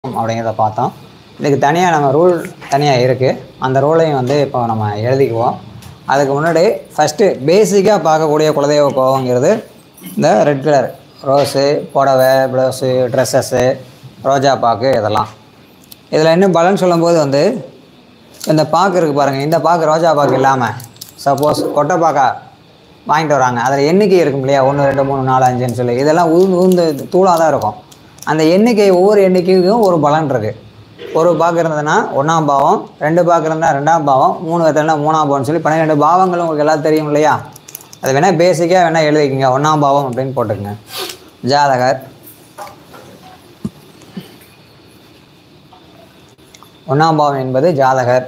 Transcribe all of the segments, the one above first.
அப்படிங்கிறத பார்த்தோம் இதுக்கு தனியாக நம்ம ரூல் தனியாக இருக்குது அந்த ரூலையும் வந்து இப்போ நம்ம எழுதிக்குவோம் அதுக்கு முன்னாடி ஃபஸ்ட்டு பேசிக்காக பார்க்கக்கூடிய குலதெய்வ கோவங்கிறது இந்த ரெட் கலர் ரோஸு புடவை ப்ளவுஸு ட்ரெஸ்ஸஸ்ஸு ரோஜா பாக்கு இதெல்லாம் இதில் இன்னும் பலன் சொல்லும்போது வந்து இந்த பாக்கு இருக்குது பாருங்கள் இந்த பாக்கு ரோஜா பாக்கு இல்லாமல் சப்போஸ் கொட்டை பாக்கா வாங்கிட்டு வராங்க அதில் எண்ணிக்கை இருக்கும் இல்லையா ஒன்று ரெண்டு மூணு நாலு அஞ்சுன்னு சொல்லி இதெல்லாம் உந்து உந்து தூளாக தான் இருக்கும் அந்த எண்ணிக்கை ஒவ்வொரு எண்ணிக்கைக்கும் ஒரு பலன் இருக்குது ஒரு பாக்கு இருந்ததுன்னா ஒன்றாம் பாவம் ரெண்டு பாக்கு இருந்தால் ரெண்டாம் பாவம் மூணு வெத்தலைனா மூணாம் பாவம்னு சொல்லி பன்னிரெண்டு பாவங்கள் உங்களுக்கு எல்லாம் தெரியும் இல்லையா அது வேணால் பேசிக்காக வேணால் எழுதிக்கங்க ஒன்றாம் பாவம் அப்படின்னு போட்டுக்கங்க ஜாதகர் ஒன்றாம் பாவம் என்பது ஜாதகர்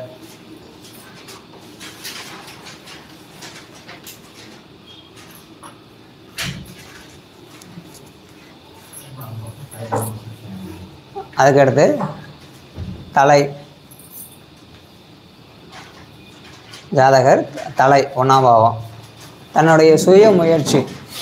அதுக்கடுத்து தலை ஜாதகர் தலை ஒன்றாம் பாவம் தன்னுடைய சுய முயற்சி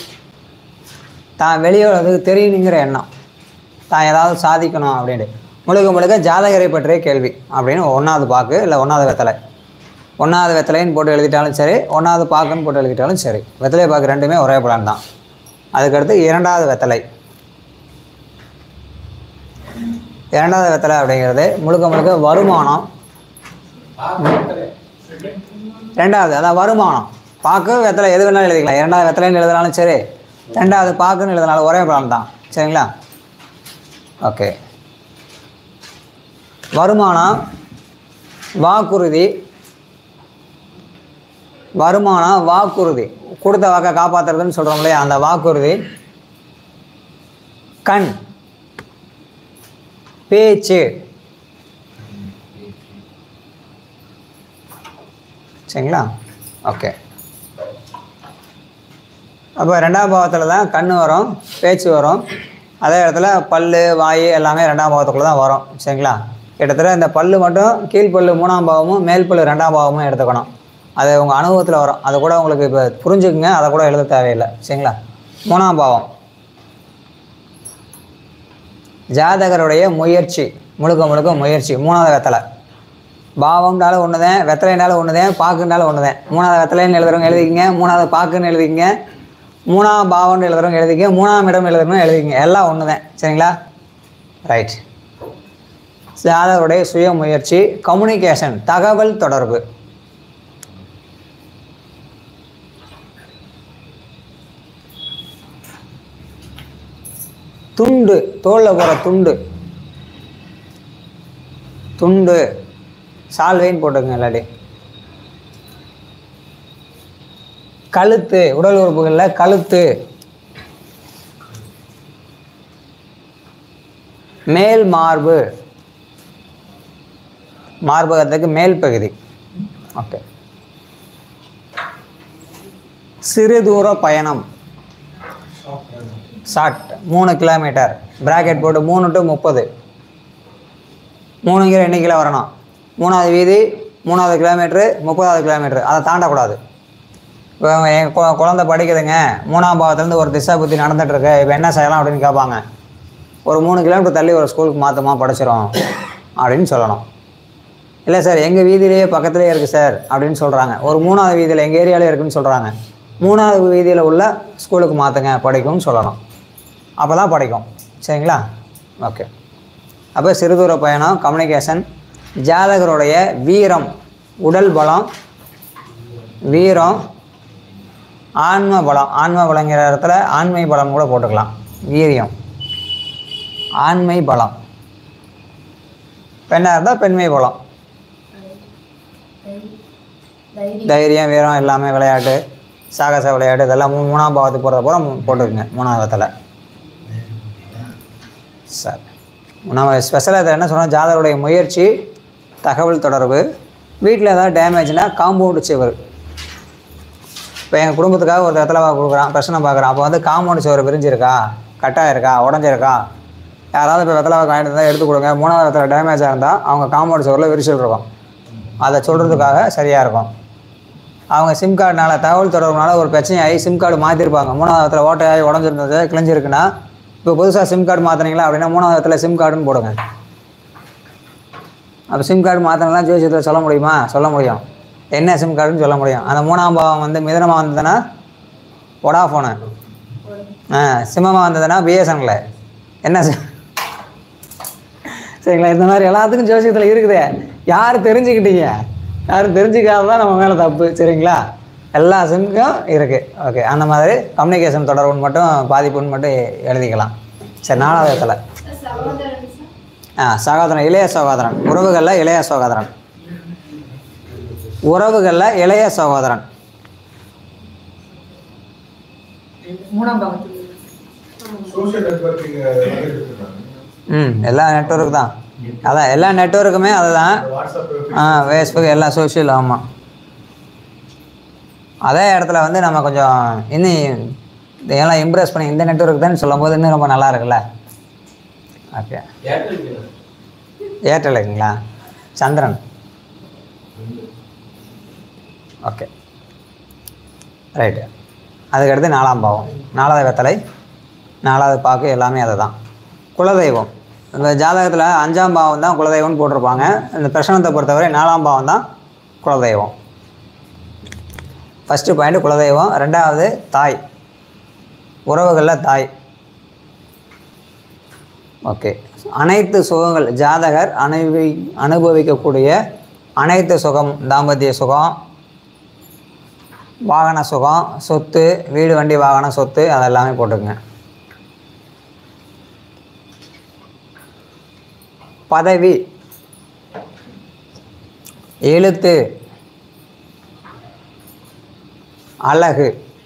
தான் வெளியே அதுக்கு தெரியணுங்கிற எண்ணம் தான் ஏதாவது சாதிக்கணும் அப்படின்ட்டு முழுக்க முழுக்க ஜாதகரை பற்றிய கேள்வி அப்படின்னு ஒன்றாவது பாக்கு இல்லை ஒன்றாவது வெத்தலை ஒன்றாவது வெத்தலைன்னு போட்டு எழுதிட்டாலும் சரி ஒன்றாவது பாக்குன்னு போட்டு எழுதிட்டாலும் சரி வெத்தலை பாக்கு ரெண்டுமே ஒரே பலன் தான் அதுக்கடுத்து இரண்டாவது வெத்தலை இரண்டாவது வெத்தலை அப்படிங்கிறது முழுக்க முழுக்க வருமானம் ரெண்டாவது அதான் வருமானம் பாக்கு வெத்தலை எது வேணாலும் எழுதிக்கலாம் இரண்டாவது வெத்தலைன்னு எழுதினாலும் சரி ரெண்டாவது பாக்குன்னு எழுதினாலும் ஒரே பலன் தான் சரிங்களா ஓகே வருமானம் வாக்குறுதி வருமானம் வாக்குறுதி கொடுத்த வாக்கை காப்பாற்றுறதுன்னு சொல்கிறோம் இல்லையா அந்த வாக்குறுதி கண் பேச்சு சரிங்களா ஓகே அப்போ ரெண்டாம் பாவத்தில் தான் கண் வரும் பேச்சு வரும் அதே இடத்துல பல் வாய் எல்லாமே ரெண்டாம் பாவத்துக்குள்ளே தான் வரும் சரிங்களா கிட்டத்தட்ட இந்த பல் மட்டும் கீழ்ப்பல் மூணாம் பாவமும் மேல் பல் ரெண்டாம் பாவமும் எடுத்துக்கணும் அது உங்கள் அனுபவத்தில் வரும் அதை கூட உங்களுக்கு இப்போ புரிஞ்சுக்குங்க அதை கூட எழுத தேவையில்லை சரிங்களா மூணாம் பாவம் ஜாதகருடைய முயற்சி முழுக்க முழுக்க முயற்சி மூணாவது வெத்தலை பாவம்னாலும் ஒன்று தான் வெத்தலைனாலும் ஒன்று தான் பாக்குனாலும் ஒன்று தான் மூணாவது வெத்தலைன்னு எழுதுறவங்க எழுதிக்கிங்க மூணாவது பாக்குன்னு எழுதிக்கிங்க மூணாம் பாவம்னு எழுதுறவங்க எழுதிங்க மூணாம் இடம் எழுதுறவங்க எழுதிக்கிங்க எல்லாம் ஒன்று தான் சரிங்களா ரைட் ஜாதகருடைய சுய முயற்சி கம்யூனிகேஷன் தகவல் தொடர்பு துண்டு தோளில் போகிற துண்டு துண்டு சால்வைன்னு போட்டுக்கங்க இல்லாட்டி கழுத்து உடல் உறுப்புகளில் கழுத்து மேல் மார்பு மார்பகத்துக்கு மேல் பகுதி ஓகே சிறு தூர பயணம் ஷார்ட் மூணு கிலோமீட்டர் பிராக்கெட் போட்டு மூணு டு முப்பது மூணுங்கிற எண்ணிக்கையில் வரணும் மூணாவது வீதி மூணாவது கிலோமீட்ரு முப்பதாவது கிலோமீட்ரு அதை தாண்டக்கூடாது இப்போ என் கு குழந்த படிக்குதுங்க மூணாம் பாவத்துலேருந்து ஒரு திசை புத்தி நடந்துகிட்ருக்கு இப்போ என்ன செய்யலாம் அப்படின்னு கேட்பாங்க ஒரு மூணு கிலோமீட்டர் தள்ளி ஒரு ஸ்கூலுக்கு மாற்றமாக படிச்சிடும் அப்படின்னு சொல்லணும் இல்லை சார் எங்கள் வீதியிலேயே பக்கத்துலேயே இருக்குது சார் அப்படின்னு சொல்கிறாங்க ஒரு மூணாவது வீதியில் எங்கள் ஏரியாவிலே இருக்குன்னு சொல்கிறாங்க மூணாவது வீதியில் உள்ள ஸ்கூலுக்கு மாற்றுங்க படிக்கும்னு சொல்லணும் அப்போ தான் படிக்கும் சரிங்களா ஓகே அப்போ சிறுதூர பயணம் கம்யூனிகேஷன் ஜாதகருடைய வீரம் உடல் பலம் வீரம் ஆன்ம பலம் ஆன்ம பலங்கிற இடத்துல ஆண்மை பலம் கூட போட்டுக்கலாம் வீரியம் ஆண்மை பலம் பெண்ணாக இருந்தால் பெண்மை பலம் தைரியம் வீரம் எல்லாமே விளையாட்டு சாகச விளையாட்டு இதெல்லாம் மூ மூணாம் பாவத்துக்கு போகிறத பூரா மூ- போட்டுக்குங்க மூணாவத்தில் சார் நம்ம ஸ்பெஷலாக இதில் என்ன சொன்னோம் ஜாதகருடைய முயற்சி தகவல் தொடர்பு வீட்டில் ஏதாவது டேமேஜ்னா காம்பவுண்டு சுவர் இப்போ எங்கள் குடும்பத்துக்காக ஒரு இடத்துல கொடுக்குறான் பிரச்சனை பார்க்குறான் அப்போ வந்து காம்பவுண்டு சுவர் விரிஞ்சிருக்கா கட்டாக இருக்கா உடஞ்சிருக்கா யாராவது இப்போ வெத்தலை வாக்கு வாங்கிட்டு இருந்தால் எடுத்து கொடுங்க மூணாவது இடத்துல டேமேஜாக இருந்தால் அவங்க காம்பவுண்ட் சுவரில் விரிசல் இருக்கும் அதை சொல்கிறதுக்காக சரியாக இருக்கும் அவங்க சிம் கார்டுனால தகவல் தொடர்புனால ஒரு பிரச்சனையாகி சிம் கார்டு மாற்றிருப்பாங்க மூணாவது இடத்துல ஓட்டையாகி உடஞ்சிருந்தது கிழிஞ்சிருக்குன்னா இப்போ புதுசாக சிம் கார்டு மாற்றினீங்களா அப்படின்னா மூணாவது இடத்துல சிம் கார்டுன்னு போடுங்க அப்போ சிம் கார்டு மாற்றலாம் ஜோசியத்தில் சொல்ல முடியுமா சொல்ல முடியும் என்ன சிம் கார்டுன்னு சொல்ல முடியும் அந்த மூணாம் பாவம் வந்து மிதனமாக வந்ததுன்னா ஒடாஃபோனு ஆ சிம்மமாக வந்ததுன்னா பிஎஸ்என்எல் என்ன சி- சரிங்களா இந்த மாதிரி எல்லாத்துக்கும் ஜோசியத்தில் இருக்குதே யார் தெரிஞ்சுக்கிட்டீங்க யாரும் தெரிஞ்சுக்காத தான் நம்ம மேலே தப்பு சரிங்களா எல்லா சிம்க்கும் இருக்குது ஓகே அந்த மாதிரி கம்யூனிகேஷன் தொடர்புன்னு மட்டும் பாதிப்புன்னு மட்டும் எழுதிக்கலாம் சரி நாலாவது இடத்துல சகோதரன் சார் ஆ சகோதரன் இளைய சகோதரன் உறவுகளில் இளைய சகோதரன் உறவுகளில் இளைய சகோதரன் மூணாம் பாவத்தில் சோஷியல் நெட்வொர்க்கிங் எடுத்துருக்காங்க ம் எல்லா நெட்வொர்க் தான் அதான் எல்லா நெட்வொர்க்குமே அதுதான் வாட்ஸ்அப் ஆ ஃபேஸ்புக் எல்லாம் சோஷியல் ஆமாம் அதே இடத்துல வந்து நம்ம கொஞ்சம் இன்னும் இதெல்லாம் இம்ப்ரெஸ் பண்ணி இந்த நெட்வொர்க் தான் சொல்லும்போது இன்னும் ரொம்ப நல்லா இருக்குல்ல ஓகே ஏர்டெலுங்களா சந்திரன் ஓகே ரைட்டு அதுக்கடுத்து நாலாம் பாவம் நாலாவது வெத்தலை நாலாவது பாக்கு எல்லாமே அதை தான் குலதெய்வம் இந்த ஜாதகத்தில் அஞ்சாம் பாவம் தான் குலதெய்வம்னு போட்டிருப்பாங்க இந்த பிரசனத்தை பொறுத்தவரை நாலாம் பாவம் தான் குலதெய்வம் ஃபஸ்ட்டு பாயிண்ட் குலதெய்வம் ரெண்டாவது தாய் உறவுகளில் தாய் ஓகே அனைத்து சுகங்கள் ஜாதகர் அனுபவி அனுபவிக்கக்கூடிய அனைத்து சுகம் தாம்பத்திய சுகம் வாகன சுகம் சொத்து வீடு வண்டி வாகனம் சொத்து அதெல்லாமே போட்டுக்குங்க பதவி எழுத்து அழகு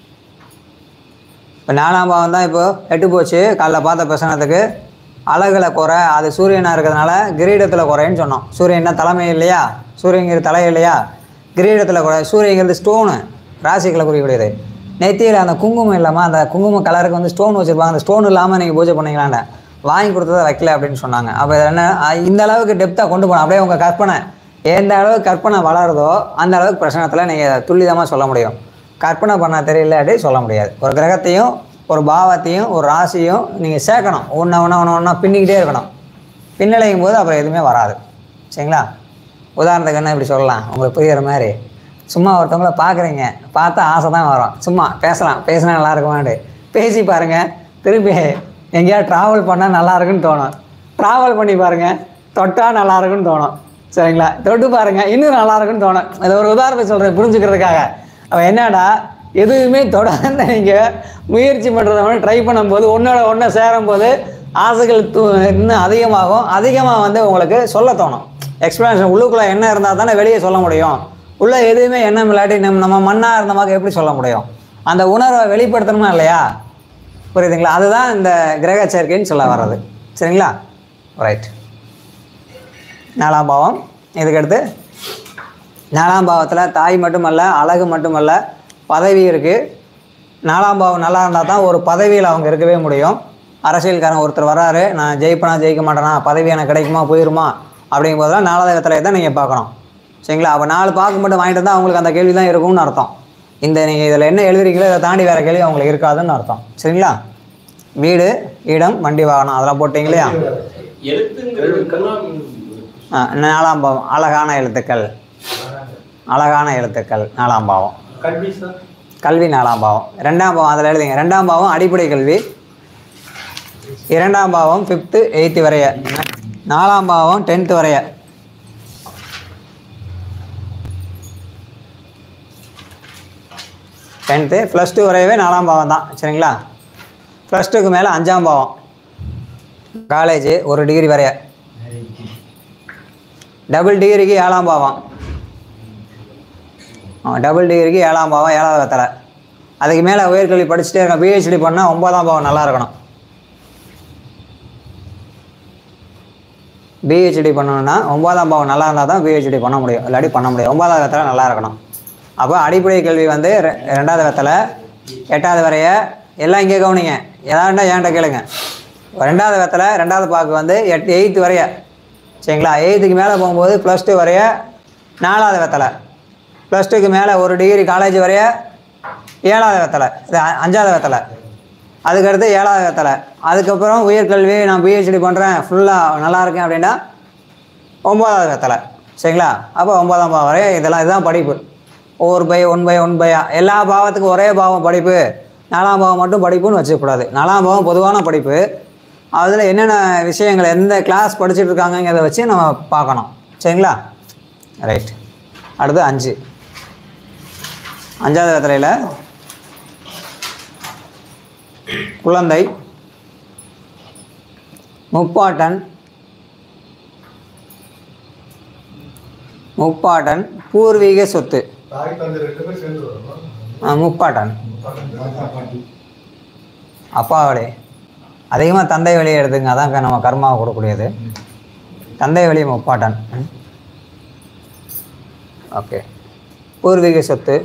இப்போ நாலாம் பாவம் தான் இப்போ எட்டு போச்சு காலைல பார்த்த பிரசனத்துக்கு அழகுல குறை அது சூரியனாக இருக்கிறதுனால கிரீடத்தில் குறைன்னு சொன்னோம் சூரியன்னா தலைமை இல்லையா சூரியங்கிறது தலை இல்லையா கிரீடத்தில் குறை சூரியங்கிறது ஸ்டோனு ராசிகளை குறிக்கக்கூடியது நெத்தியில் அந்த குங்குமம் இல்லாமல் அந்த குங்கும கலருக்கு வந்து ஸ்டோன் வச்சுருப்பாங்க அந்த ஸ்டோன் இல்லாமல் நீங்கள் பூஜை பண்ணீங்களாண்ட வாங்கி கொடுத்ததை வைக்கல அப்படின்னு சொன்னாங்க அப்போ இது என்ன அஹ் இந்த அளவுக்கு டெப்த்தாக கொண்டு போகணும் அப்படியே உங்கள் கற்பனை எந்த அளவுக்கு கற்பனை வளருதோ அந்த அளவுக்கு பிரச்சனத்தில் நீங்கள் துல்லிதமாக சொல்ல முடியும் கற்பனை பண்ண தெரியலாட்டி சொல்ல முடியாது ஒரு கிரகத்தையும் ஒரு பாவத்தையும் ஒரு ராசியும் நீங்கள் சேர்க்கணும் ஒன்று ஒன்று ஒன்று ஒன்றா பின்னிக்கிட்டே இருக்கணும் பின்னலையும் போது அப்புறம் எதுவுமே வராது சரிங்களா உதாரணத்துக்கு என்ன இப்படி சொல்லலாம் உங்களுக்கு புரியுற மாதிரி சும்மா ஒருத்தவங்கள பார்க்குறீங்க பார்த்தா ஆசை தான் வரும் சும்மா பேசலாம் பேசினா நல்லா இருக்குமாண்டு பேசி பாருங்கள் திருப்பி எங்கேயாவது ட்ராவல் பண்ணால் நல்லா இருக்குன்னு தோணும் ட்ராவல் பண்ணி பாருங்கள் தொட்டால் நல்லா இருக்குன்னு தோணும் சரிங்களா தொட்டு பாருங்கள் இன்னும் நல்லா இருக்குன்னு தோணும் இது ஒரு உதாரணத்தை சொல்கிறேன் புரிஞ்சுக்கிறதுக்காக அவன் என்னடா எதுவுமே தொடர்ந்து நீங்கள் முயற்சி பண்ணுறத வந்து ட்ரை பண்ணும்போது ஒன்றோட ஒன்றை சேரும்போது ஆசைகள் தூ இன்னும் அதிகமாகும் அதிகமாக வந்து உங்களுக்கு சொல்ல தோணும் எக்ஸ்பிளனேஷன் உள்ளுக்குள்ளே என்ன இருந்தால் தானே வெளியே சொல்ல முடியும் உள்ளே எதுவுமே எண்ணம் இல்லாட்டி நம்ம நம்ம மண்ணாக இருந்தமாக எப்படி சொல்ல முடியும் அந்த உணர்வை வெளிப்படுத்தணுமா இல்லையா புரியுதுங்களா அதுதான் இந்த கிரக சேர்க்கைன்னு சொல்ல வர்றது சரிங்களா ரைட் நாலாம் பாவம் இதுக்கடுத்து நாலாம் பாவத்தில் தாய் மட்டுமல்ல அழகு மட்டுமல்ல பதவி இருக்குது நாலாம் பாவம் நல்லா இருந்தால் தான் ஒரு பதவியில் அவங்க இருக்கவே முடியும் அரசியல்காரன் ஒருத்தர் வராரு நான் ஜெயிப்பனா ஜெயிக்க மாட்டேனா பதவி எனக்கு கிடைக்குமா போயிருமா அப்படிங்கும் போதெல்லாம் நாலாவது இடத்துல தான் நீங்கள் பார்க்கணும் சரிங்களா அப்போ நாலு பார்க்க மட்டும் வாங்கிட்டு வந்தால் அவங்களுக்கு அந்த கேள்வி தான் இருக்கும்னு அர்த்தம் இந்த நீங்கள் இதில் என்ன எழுதுறீங்களோ இதை தாண்டி வேறு கேள்வி அவங்களுக்கு இருக்காதுன்னு அர்த்தம் சரிங்களா வீடு இடம் வண்டி வாகனம் அதெல்லாம் போட்டிங்க இல்லையா எழுத்துங்கிறதுக்கெல்லாம் ஆ, நாலாம் பாவம் அழகான எழுத்துக்கள் அழகான எழுத்துக்கள் நாலாம் பாவம் கல்வி சார் கல்வி நாலாம் பாவம் ரெண்டாம் பாவம் அதில் எழுதிங்க ரெண்டாம் பாவம் அடிப்படை கல்வி இரண்டாம் பாவம் ஃபிஃப்த்து எயித்து வரைய நாலாம் பாவம் டென்த்து வரைய டென்த்து ப்ளஸ் டூ வரையவே நாலாம் பாவம் தான் சரிங்களா ப்ளஸ் டூக்கு மேலே அஞ்சாம் பாவம் காலேஜ் ஒரு டிகிரி வரைய டபுள் டிகிரிக்கு ஏழாம் பாவம் டபுள் டிகிரிக்கு ஏழாம் பாவம் ஏழாவது வெத்தலை அதுக்கு மேலே உயர்கல்வி படிச்சுட்டே இருக்கணும் பிஹெச்டி பண்ணால் ஒன்பதாம் பாவம் நல்லா இருக்கணும் பிஹெச்டி பண்ணணும்னா ஒன்பதாம் பாவம் நல்லா இருந்தால் தான் பிஹெச்டி பண்ண முடியும் இல்லாட்டி பண்ண முடியும் ஒன்பதாவது வெத்தலை நல்லா இருக்கணும் அப்போ அடிப்படை கல்வி வந்து ரெ- ரெண்டாவது வெத்தலை எட்டாவது வரைய எல்லாம் இங்கே கவனிங்க ஏதாண்டா ஏன்ட்ட கேளுங்க ரெண்டாவது வெத்தலை ரெண்டாவது பாக்கு வந்து எட் எயித்து வரைய சரிங்களா எயித்துக்கு மேலே போகும்போது ப்ளஸ் டூ வரைய நாலாவது வெத்தலை ப்ளஸ் டூக்கு மேலே ஒரு டிகிரி காலேஜ் வரைய ஏழாவது வெத்தலை இது அ- அஞ்சாவது வெத்தலை அதுக்கடுத்து ஏழாவது வெத்தலை அதுக்கப்புறம் உயர்கல்வி நான் பிஹெச்டி பண்ணுறேன் ஃபுல்லாக நல்லா இருக்கேன் அப்படின்னா ஒம்பதாவது வெத்தலை சரிங்களா அப்போ ஒன்பதாம் பாவம் வரை இதெல்லாம் இதுதான் படிப்பு ஒவ்வொரு பை ஒன் பை ஒன் பையா எல்லா பாவத்துக்கும் ஒரே பாவம் படிப்பு நாலாம் பாவம் மட்டும் படிப்புன்னு வச்சுக்கூடாது நாலாம் பாவம் பொதுவான படிப்பு அதில் என்னென்ன விஷயங்கள் எந்த கிளாஸ் படிச்சுட்டு இருக்காங்கங்கிறத வச்சு நம்ம பார்க்கணும் சரிங்களா ரைட் அடுத்து அஞ்சு அஞ்சாவது வெத்தலையில் குழந்தை முப்பாட்டன் முப்பாட்டன் பூர்வீக சொத்து தாய் தந்தை ரெண்டு பேரும் சேர்ந்து வரணும் ஆ, முப்பாட்டன் அப்பாவோடே அதிகமாக தந்தை வழியை எடுத்துங்க அதான் க- நம்ம கர்மாவை கொடுக்கக்கூடியது தந்தை வழி முப்பாட்டன் ம். ஓகே பூர்வீக சொத்து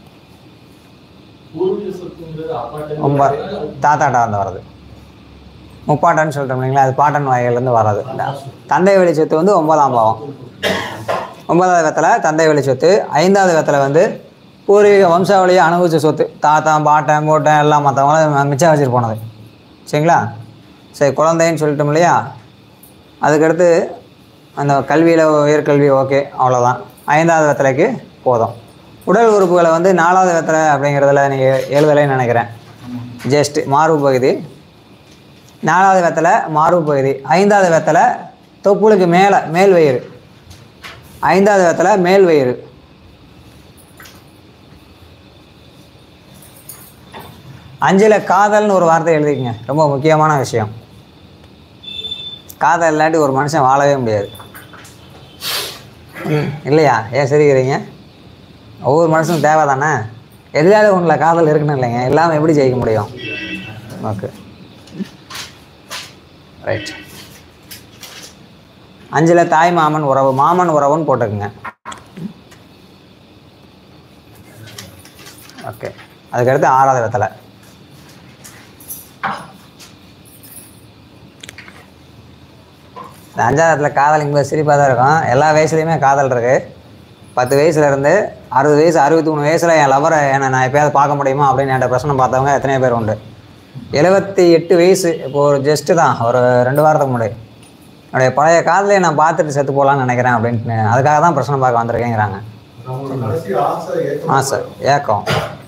பூர்வீக சொத்துங்கிறது அப்பாட்ட ரொம்ப தாத்தாட்டா வந்து வர்றது முப்பாட்டன் சொல்லிட்டோம் இல்லைங்களா அது பாட்டன் வகையிலேருந்து வர்றது தந்தை வழி சொத்து வந்து ஒன்பதாம் பாவம் ஒன்பதாவது வெத்தலை தந்தை வழி சொத்து ஐந்தாவது வெத்தலை வந்து பூர்வீக வம்சாவளியை அனுபவிச்ச சொத்து தாத்தா பாட்டன் போட்டன் எல்லாம் மற்றவங்களும் மிச்சம் வச்சுட்டு போனது சரிங்களா சரி குழந்தைன்னு சொல்லிட்டோம் இல்லையா அதுக்கடுத்து அந்த கல்வியில் உயர்கல்வி ஓகே அவ்வளோதான் ஐந்தாவது வெத்தலைக்கு போதும் உடல் உறுப்புகளை வந்து நாலாவது வெத்தலை அப்படிங்கிறதுல நீங்கள் எழுதலைன்னு நினைக்கிறேன் ஜஸ்ட் மார்பு பகுதி நாலாவது வெத்தலை மார்பு பகுதி ஐந்தாவது வெத்தலை தொப்புளுக்கு மேலே மேல் வயிறு ஐந்தாவது வெத்தலை மேல் வயிறு அஞ்சில் காதல்னு ஒரு வார்த்தை எழுதிக்கங்க ரொம்ப முக்கியமான விஷயம் காதல் இல்லாட்டி ஒரு மனுஷன் வாழவே முடியாது ம், இல்லையா ஏன் சிரிக்கிறீங்க ஒவ்வொரு மனுஷனும் தேவை தானே எதிராக ஒன்றில் காதல் இருக்குன்னு இல்லைங்க எல்லாமே எப்படி ஜெயிக்க முடியும் ஓகே ரைட் அஞ்சில் தாய் மாமன் உறவு மாமன் உறவுன்னு போட்டுக்குங்க ஓகே அதுக்கடுத்து ஆறாவது வெத்தலை இந்த அஞ்சாவதுல காதல் போது சிரிப்பாக தான் இருக்கும் எல்லா வயசுலையுமே காதல் இருக்குது பத்து வயசுலேருந்து அறுபது வயசு அறுபத்தி மூணு வயசில் என் லவரை என்னை நான் எப்பயாவது பார்க்க முடியுமா அப்படின்னு என்கிட்ட பிரச்சனை பார்த்தவங்க எத்தனையோ பேர் உண்டு எழுபத்தி எட்டு வயசு இப்போ ஒரு ஜஸ்ட்டு தான் ஒரு ரெண்டு வாரத்துக்கு முன்னாடி என்னுடைய பழைய காதலையை நான் பார்த்துட்டு செத்து போகலான்னு நினைக்கிறேன் அப்படின்ட்டு அதுக்காக தான் பிரச்சனை பார்க்க வந்திருக்கேங்கிறாங்க நம்மளோட கடைசி ஆசை ஏக்கம் ஆ சார் ஏக்கம்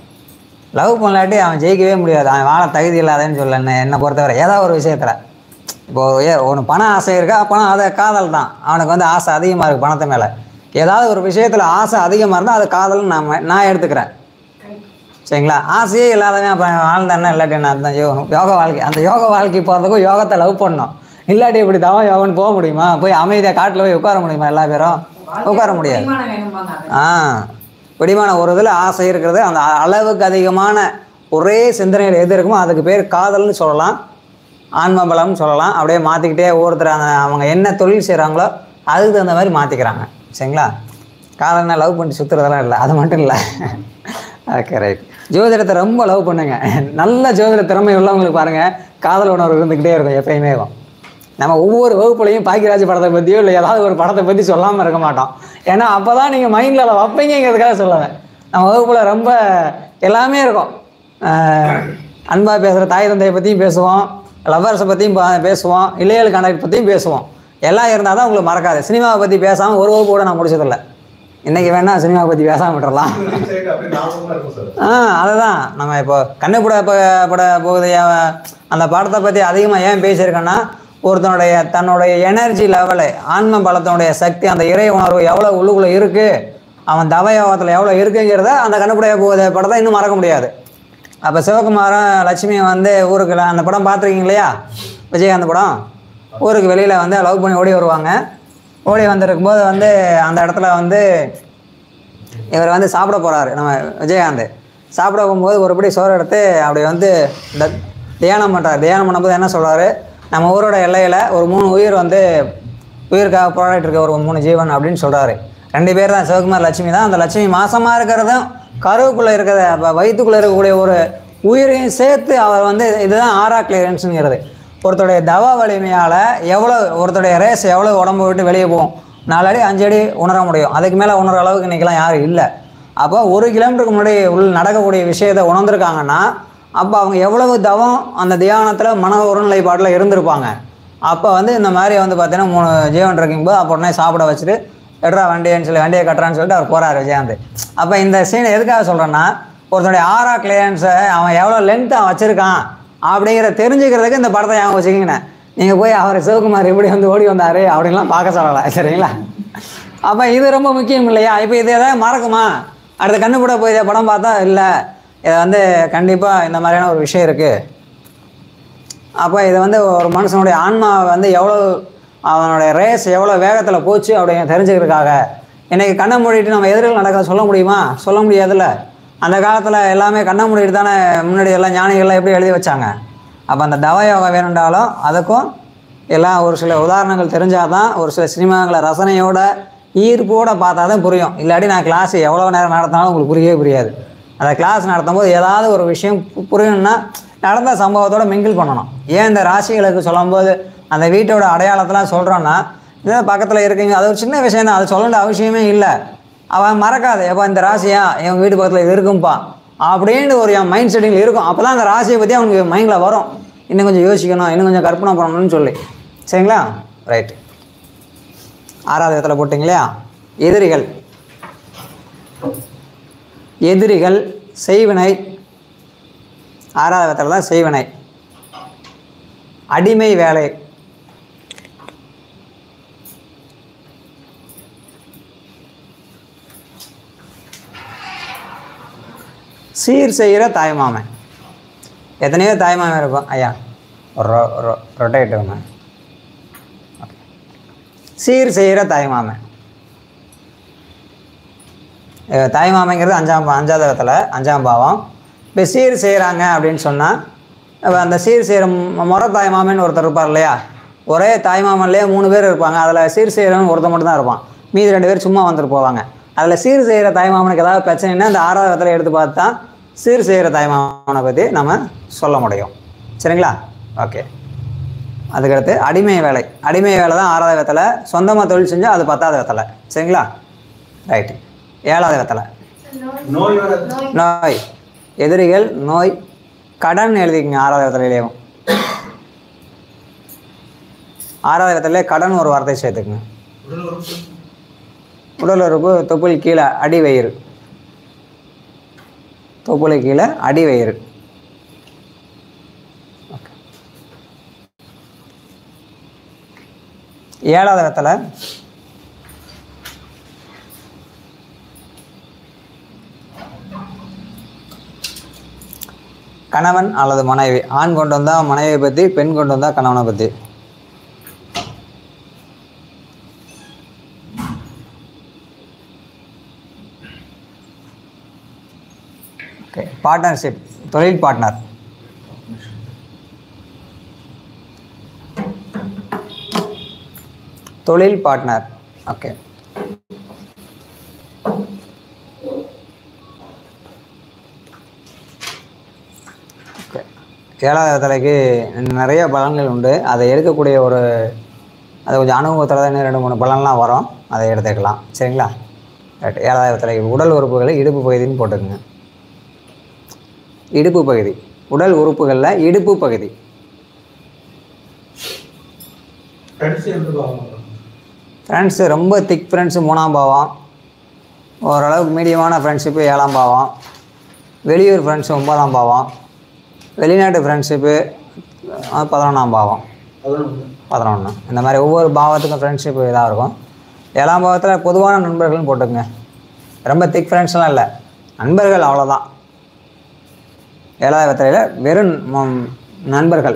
லவ் பண்ணலாட்டி அவன் ஜெயிக்கவே முடியாது அவன் வாழ தகுதி இல்லாதேன்னு சொல்ல என்ன என்னை பொறுத்தவரை ஏதாவது ஒரு விஷயத்தில் இப்போது ஏ ஒன்று பண ஆசை இருக்கா பணம் அதை காதல் தான் அவனுக்கு வந்து ஆசை அதிகமாக இருக்குது பணத்து மேலே ஏதாவது ஒரு விஷயத்தில் ஆசை அதிகமாக இருந்தால் அது காதல்னு நான் நான் எடுத்துக்கிறேன் சரிங்களா ஆசையே இல்லாதவன் அப்போ வாழ்ந்தானே இல்லாட்டி என்ன அந்த யோ- யோக வாழ்க்கை அந்த யோக வாழ்க்கை போகிறதுக்கும் யோகத்தை லவ் பண்ணணும் இல்லாட்டி இப்படி தவம் யோகன்னு போக முடியுமா போய் அமைதியாக காட்டில் போய் உட்கார முடியுமா எல்லா பேரும் உட்கார முடியாது பரிமாணம் வேணும்பாங்க அதை. ஆ பிடிமான ஒரு இதில் ஆசை இருக்கிறது அந்த அளவுக்கு அதிகமான ஒரே சிந்தனையில் எது இருக்குமோ அதுக்கு பேர் காதல்னு சொல்லலாம் ஆன்ம பலம்னு சொல்லலாம் அப்படியே மாற்றிக்கிட்டே ஒவ்வொருத்தர் அந்த அவங்க என்ன தொழில் செய்கிறாங்களோ அதுக்கு தகுந்த மாதிரி மாற்றிக்கிறாங்க சரிங்களா காதல்னா லவ் பண்ணி சுற்றுறதெல்லாம் இல்லை அது மட்டும் இல்லை ஓகே ரைட் ஜோதிடத்தை ரொம்ப லவ் பண்ணுங்க நல்ல ஜோதிட திறமை உள்ளவங்களுக்கு பாருங்கள் காதல் உணர்வு இருந்துக்கிட்டே இருக்கும் எப்பயுமே நம்ம ஒவ்வொரு வகுப்புலையும் பாக்கியராஜ் படத்தை பற்றியோ இல்லை ஏதாவது ஒரு படத்தை பற்றி சொல்லாமல் இருக்க மாட்டோம் ஏன்னா அப்போ தான் நீங்கள் மைண்டில் அதை வைப்பீங்கிறதுக்காக சொல்லுவேன் நம்ம வகுப்பில் ரொம்ப எல்லாமே இருக்கும் ஆஹ் அன்பா பேசுகிற தாய் தந்தையை பற்றியும் பேசுவோம் லவ்வர்ஸை பற்றியும் பா- பேசுவோம் இளையல் கண்டக்ட் பற்றியும் பேசுவோம் எல்லாம் இருந்தால் தான் உங்களுக்கு மறக்காது சினிமாவை பற்றி பேசாமல் ஒரு வகுப்பு கூட நான் முடிச்சதில்லை இன்றைக்கி வேணால் சினிமாவை பற்றி பேசாமல் விட்டுறலாம் ரீச் ஆகிட்டு அப்படியே ஞாபகமா இருக்கும் சார் ஆ அதுதான் நம்ம இப்போ கண்ணுப்பட ப- பட போகுது அவன் அந்த படத்தை பற்றி அதிகமாக ஏன் பேசியிருக்கேன்னா ஒருத்தனுடைய தன்னுடைய எனர்ஜி லெவலு ஆன்ம பலத்தினுடைய சக்தி அந்த இறை உணர்வு எவ்வளோ உள்ளுக்குள்ளே இருக்குது அவன் தவயோகத்தில் எவ்வளோ இருக்குங்கிறத அந்த கண்ணுப்படைய போகுது படத்தை இன்னும் மறக்க முடியாது அப்போ சிவகுமாரும் லட்சுமியும் வந்து ஊருக்கு ல- அந்த படம் பார்த்துருக்கீங்க இல்லையா விஜயகாந்த் படம் ஊருக்கு வெளியில் வந்து லவ் பண்ணி ஓடி வருவாங்க ஓடி வந்திருக்கும்போது வந்து அந்த இடத்துல வந்து இவர் வந்து சாப்பிட போகிறாரு நம்ம விஜயகாந்த் சாப்பிட போகும்போது ஒருபடி சோறு எடுத்து அப்படி வந்து இந்த தியானம் பண்ணுறாரு தியானம் பண்ணும்போது என்ன சொல்றாரு நம்ம ஊரோட எல்லையில் ஒரு மூணு உயிர் வந்து உயிருக்காக போராடிட்டு இருக்க ஒரு மூணு ஜீவன் அப்படின்னு சொல்கிறாரு ரெண்டு பேர் தான் சிவகுமார் லட்சுமி தான் அந்த லட்சுமி மாசமாக இருக்கிறதும் கருவுக்குள்ளே இருக்கிற அப்ப வயிற்றுக்குள்ளே இருக்கக்கூடிய ஒரு உயிரையும் சேர்த்து அவர் வந்து இதுதான் ஆரா கிளியரன்ஸுங்கிறது ஒருத்தருடைய தவ வலிமையால் எவ்வளோ ஒருத்தருடைய ரேஸ் எவ்வளோ உடம்பு விட்டு வெளியே போகும் நாலு அடி அஞ்சு அடி உணர முடியும் அதுக்கு மேலே உணர அளவுக்கு இன்றைக்கெல்லாம் யாரும் இல்லை அப்போ ஒரு கிலோமீட்டருக்கு முன்னாடி உள் நடக்கக்கூடிய விஷயத்தை உணர்ந்திருக்காங்கன்னா அப்போ அவங்க எவ்வளவு தவம் அந்த தியானத்தில் மன ஒருநிலைப்பாட்டில் இருந்திருப்பாங்க அப்போ வந்து இந்த மாதிரி வந்து பார்த்தீங்கன்னா மூணு ஜீவன் இருக்கும்போது அப்போ உடனே சாப்பிட வச்சுட்டு எட்ரா வண்டின்னு சொல்லி வண்டியை கட்டுறான்னு சொல்லிட்டு அவர் போகிறார் விஜயகாந்த் அப்போ இந்த சீனை எதுக்காக சொல்கிறேன்னா ஒருத்தனுடைய ஆரா கிளியன்ஸை அவன் எவ்வளோ லென்த் அவன் வச்சுருக்கான் அப்படிங்கிற தெரிஞ்சுக்கிறதுக்கு இந்த படத்தை ஞாபகம் வச்சுக்கிங்கண்ணே நீங்கள் போய் அவர் சிவகுமார் எப்படி வந்து ஓடி வந்தார் அப்படின்லாம் பார்க்க சொல்லலை சரிங்களா அப்போ இது ரொம்ப முக்கியம் இல்லையா இப்போ இது எதாவது மறக்குமா அடுத்த கண்ணுப்பட போய் இதை படம் பார்த்தா இல்லை இதை வந்து கண்டிப்பாக இந்த மாதிரியான ஒரு விஷயம் இருக்குது அப்போ இது வந்து ஒரு மனுஷனுடைய ஆன்மா வந்து எவ்வளோ அவனுடைய ரேஸ் எவ்வளோ வேகத்தில் போச்சு அப்படின்னு தெரிஞ்சுக்கிறதுக்காக இன்றைக்கி கண்ணை மூடிட்டு நம்ம எதிரில் நடக்க சொல்ல முடியுமா சொல்ல முடியாதுல்ல அந்த காலத்தில் எல்லாமே கண்ணை மூடிட்டு தானே முன்னாடி எல்லாம் ஞானிகள்லாம் எப்படி எழுதி வச்சாங்க அப்போ அந்த தவ யோகம் வேணுண்டாலும் அதுக்கும் எல்லாம் ஒரு சில உதாரணங்கள் தெரிஞ்சால் தான் ஒரு சில சினிமாங்களை ரசனையோட ஈர்ப்போட பார்த்தா தான் புரியும் இல்லாட்டி நான் கிளாஸ் எவ்வளோ நேரம் நடத்தினாலும் உங்களுக்கு புரியவே புரியாது அந்த கிளாஸ் நடத்தும் போது ஏதாவது ஒரு விஷயம் பு- புரியணும்னா நடந்த சம்பவத்தோட மிங்கிள் பண்ணணும் ஏன் இந்த ராசிகளுக்கு சொல்லும்போது அந்த வீட்டோட அடையாளத்தெல்லாம் சொல்கிறோன்னா இதே பக்கத்தில் இருக்கீங்க அது ஒரு சின்ன விஷயம் தான் அது சொல்ல வேண்டிய அவசியமே இல்லை அவன் மறக்காது எப்போ இந்த ராசியா என் வீட்டு பக்கத்தில் இது இருக்கும்பா அப்படின்னு ஒரு என் மைண்ட் செட்டிங்கில் இருக்கும் அப்போ தான் அந்த ராசியை பற்றி அவனுக்கு மைண்டில் வரும் இன்னும் கொஞ்சம் யோசிக்கணும் இன்னும் கொஞ்சம் கற்பனை பண்ணணும்னு சொல்லி சரிங்களா ரைட் ஆறாவது இடத்துல போட்டிங்களா எதிரிகள் எதிரிகள் செய்வினை ஆறாவது இடத்துல தான் செய்வினை அடிமை வேலை சீர் செய்கிற தாய்மாமன் எத்தனையோ தாய்மாமன் இருக்கும் ஐயா ஒரு ரொ ரொ ரொட்டேட் ஒன்று சீர் செய்கிற தாய்மாமன் அஹ் தாய்மாமங்கிறது அஞ்சாம் பா- அஞ்சாவது இடத்துல அஞ்சாம் பாவம் இப்போ சீர் செய்கிறாங்க அப்படின்னு சொன்னால் அந்த சீர் செய்கிற முறை தாய்மாமன் ஒருத்தர் இருப்பார் இல்லையா ஒரே தாய்மாமன்லேயே மூணு பேர் இருப்பாங்க அதில் சீர் செய்கிறவன் ஒருத்தன் மட்டும் தான் இருப்பான் மீதி ரெண்டு பேர் சும்மா வந்துட்டு போவாங்க அதில் சீர் செய்கிற தாய்மாமனுக்கு ஏதாவது பிரச்சனைனா அந்த ஆறாவது இடத்துல எடுத்து பார்த்தா சீர் செய்கிற தாய்மாமனை பற்றி நம்ம சொல்ல முடியும் சரிங்களா ஓகே அதுக்கடுத்து அடிமை வேலை அடிமை வேலை தான் ஆறாவது இடத்துல சொந்தமாக தொழில் செஞ்சால் அது பத்தாவது இடத்துல சரிங்களா ரைட்டு ஏழாவது இடத்துல நோய் வர நோய் எதிரிகள் நோய் கடன் எழுதிக்கங்க ஆறாவது இடத்துலையும் ஆறாவது இடத்துல கடன் ஒரு வார்த்தை சேர்த்துக்குங்க உடல் உறுப்பு உடல் உறுப்பு தொப்புள் கீழே அடி வயிறு தொப்புளை கீழே அடி வயிறு Okay. ஏழாவது இடத்துல கணவன் அல்லது மனைவி ஆண் கொண்டு வந்தால் மனைவியை பற்றி பெண் கொண்டு வந்தால் கணவனை பற்றி ஓகே பார்ட்னர்ஷிப் தொழில் பார்ட்னர் தொழில் பார்ட்னர் ஓகே ஓகே ஏழாவது தலைக்கு நிறைய பலன்கள் உண்டு அதை எடுக்கக்கூடிய ஒரு அது கொஞ்சம் அனுபவத்தில் தான் இன்னும் ரெண்டு மூணு பலன்லாம் வரும் அதை எடுத்துக்கலாம் சரிங்களா ரைட் ஏழாவது தலைக்கு உடல் உறுப்புகளை இடுப்பு பகுதின்னு போட்டுக்கோங்க இடுப்பு பகுதி உடல் உறுப்புகளில் இடுப்பு பகுதி கடைசி எந்த பாவம் ஃப்ரெண்ட்ஸு ரொம்ப திக் ஃப்ரெண்ட்ஸு மூணாம் பாவம் ஓரளவுக்கு மீடியமான ஃப்ரெண்ட்ஷிப்பு ஏழாம் பாவம் வெளியூர் ஃப்ரெண்ட்ஸு ஒன்பதாம் பாவம் வெளிநாட்டு ஃப்ரெண்ட்ஷிப்பு பதினொன்றாம் பாவம் பதினொன்று பதினொன்று இந்த மாதிரி ஒவ்வொரு பாவத்துக்கும் ஃப்ரெண்ட்ஷிப் இதாக இருக்கும் ஏழாம் பாவத்தில் பொதுவான நண்பர்கள்னு போட்டுக்கங்க ரொம்ப திக் ஃப்ரெண்ட்ஸ்லாம் இல்லை நண்பர்கள் அவ்வளோதான் ஏழாவது வெத்தலையில் வெறும் ம- நண்பர்கள்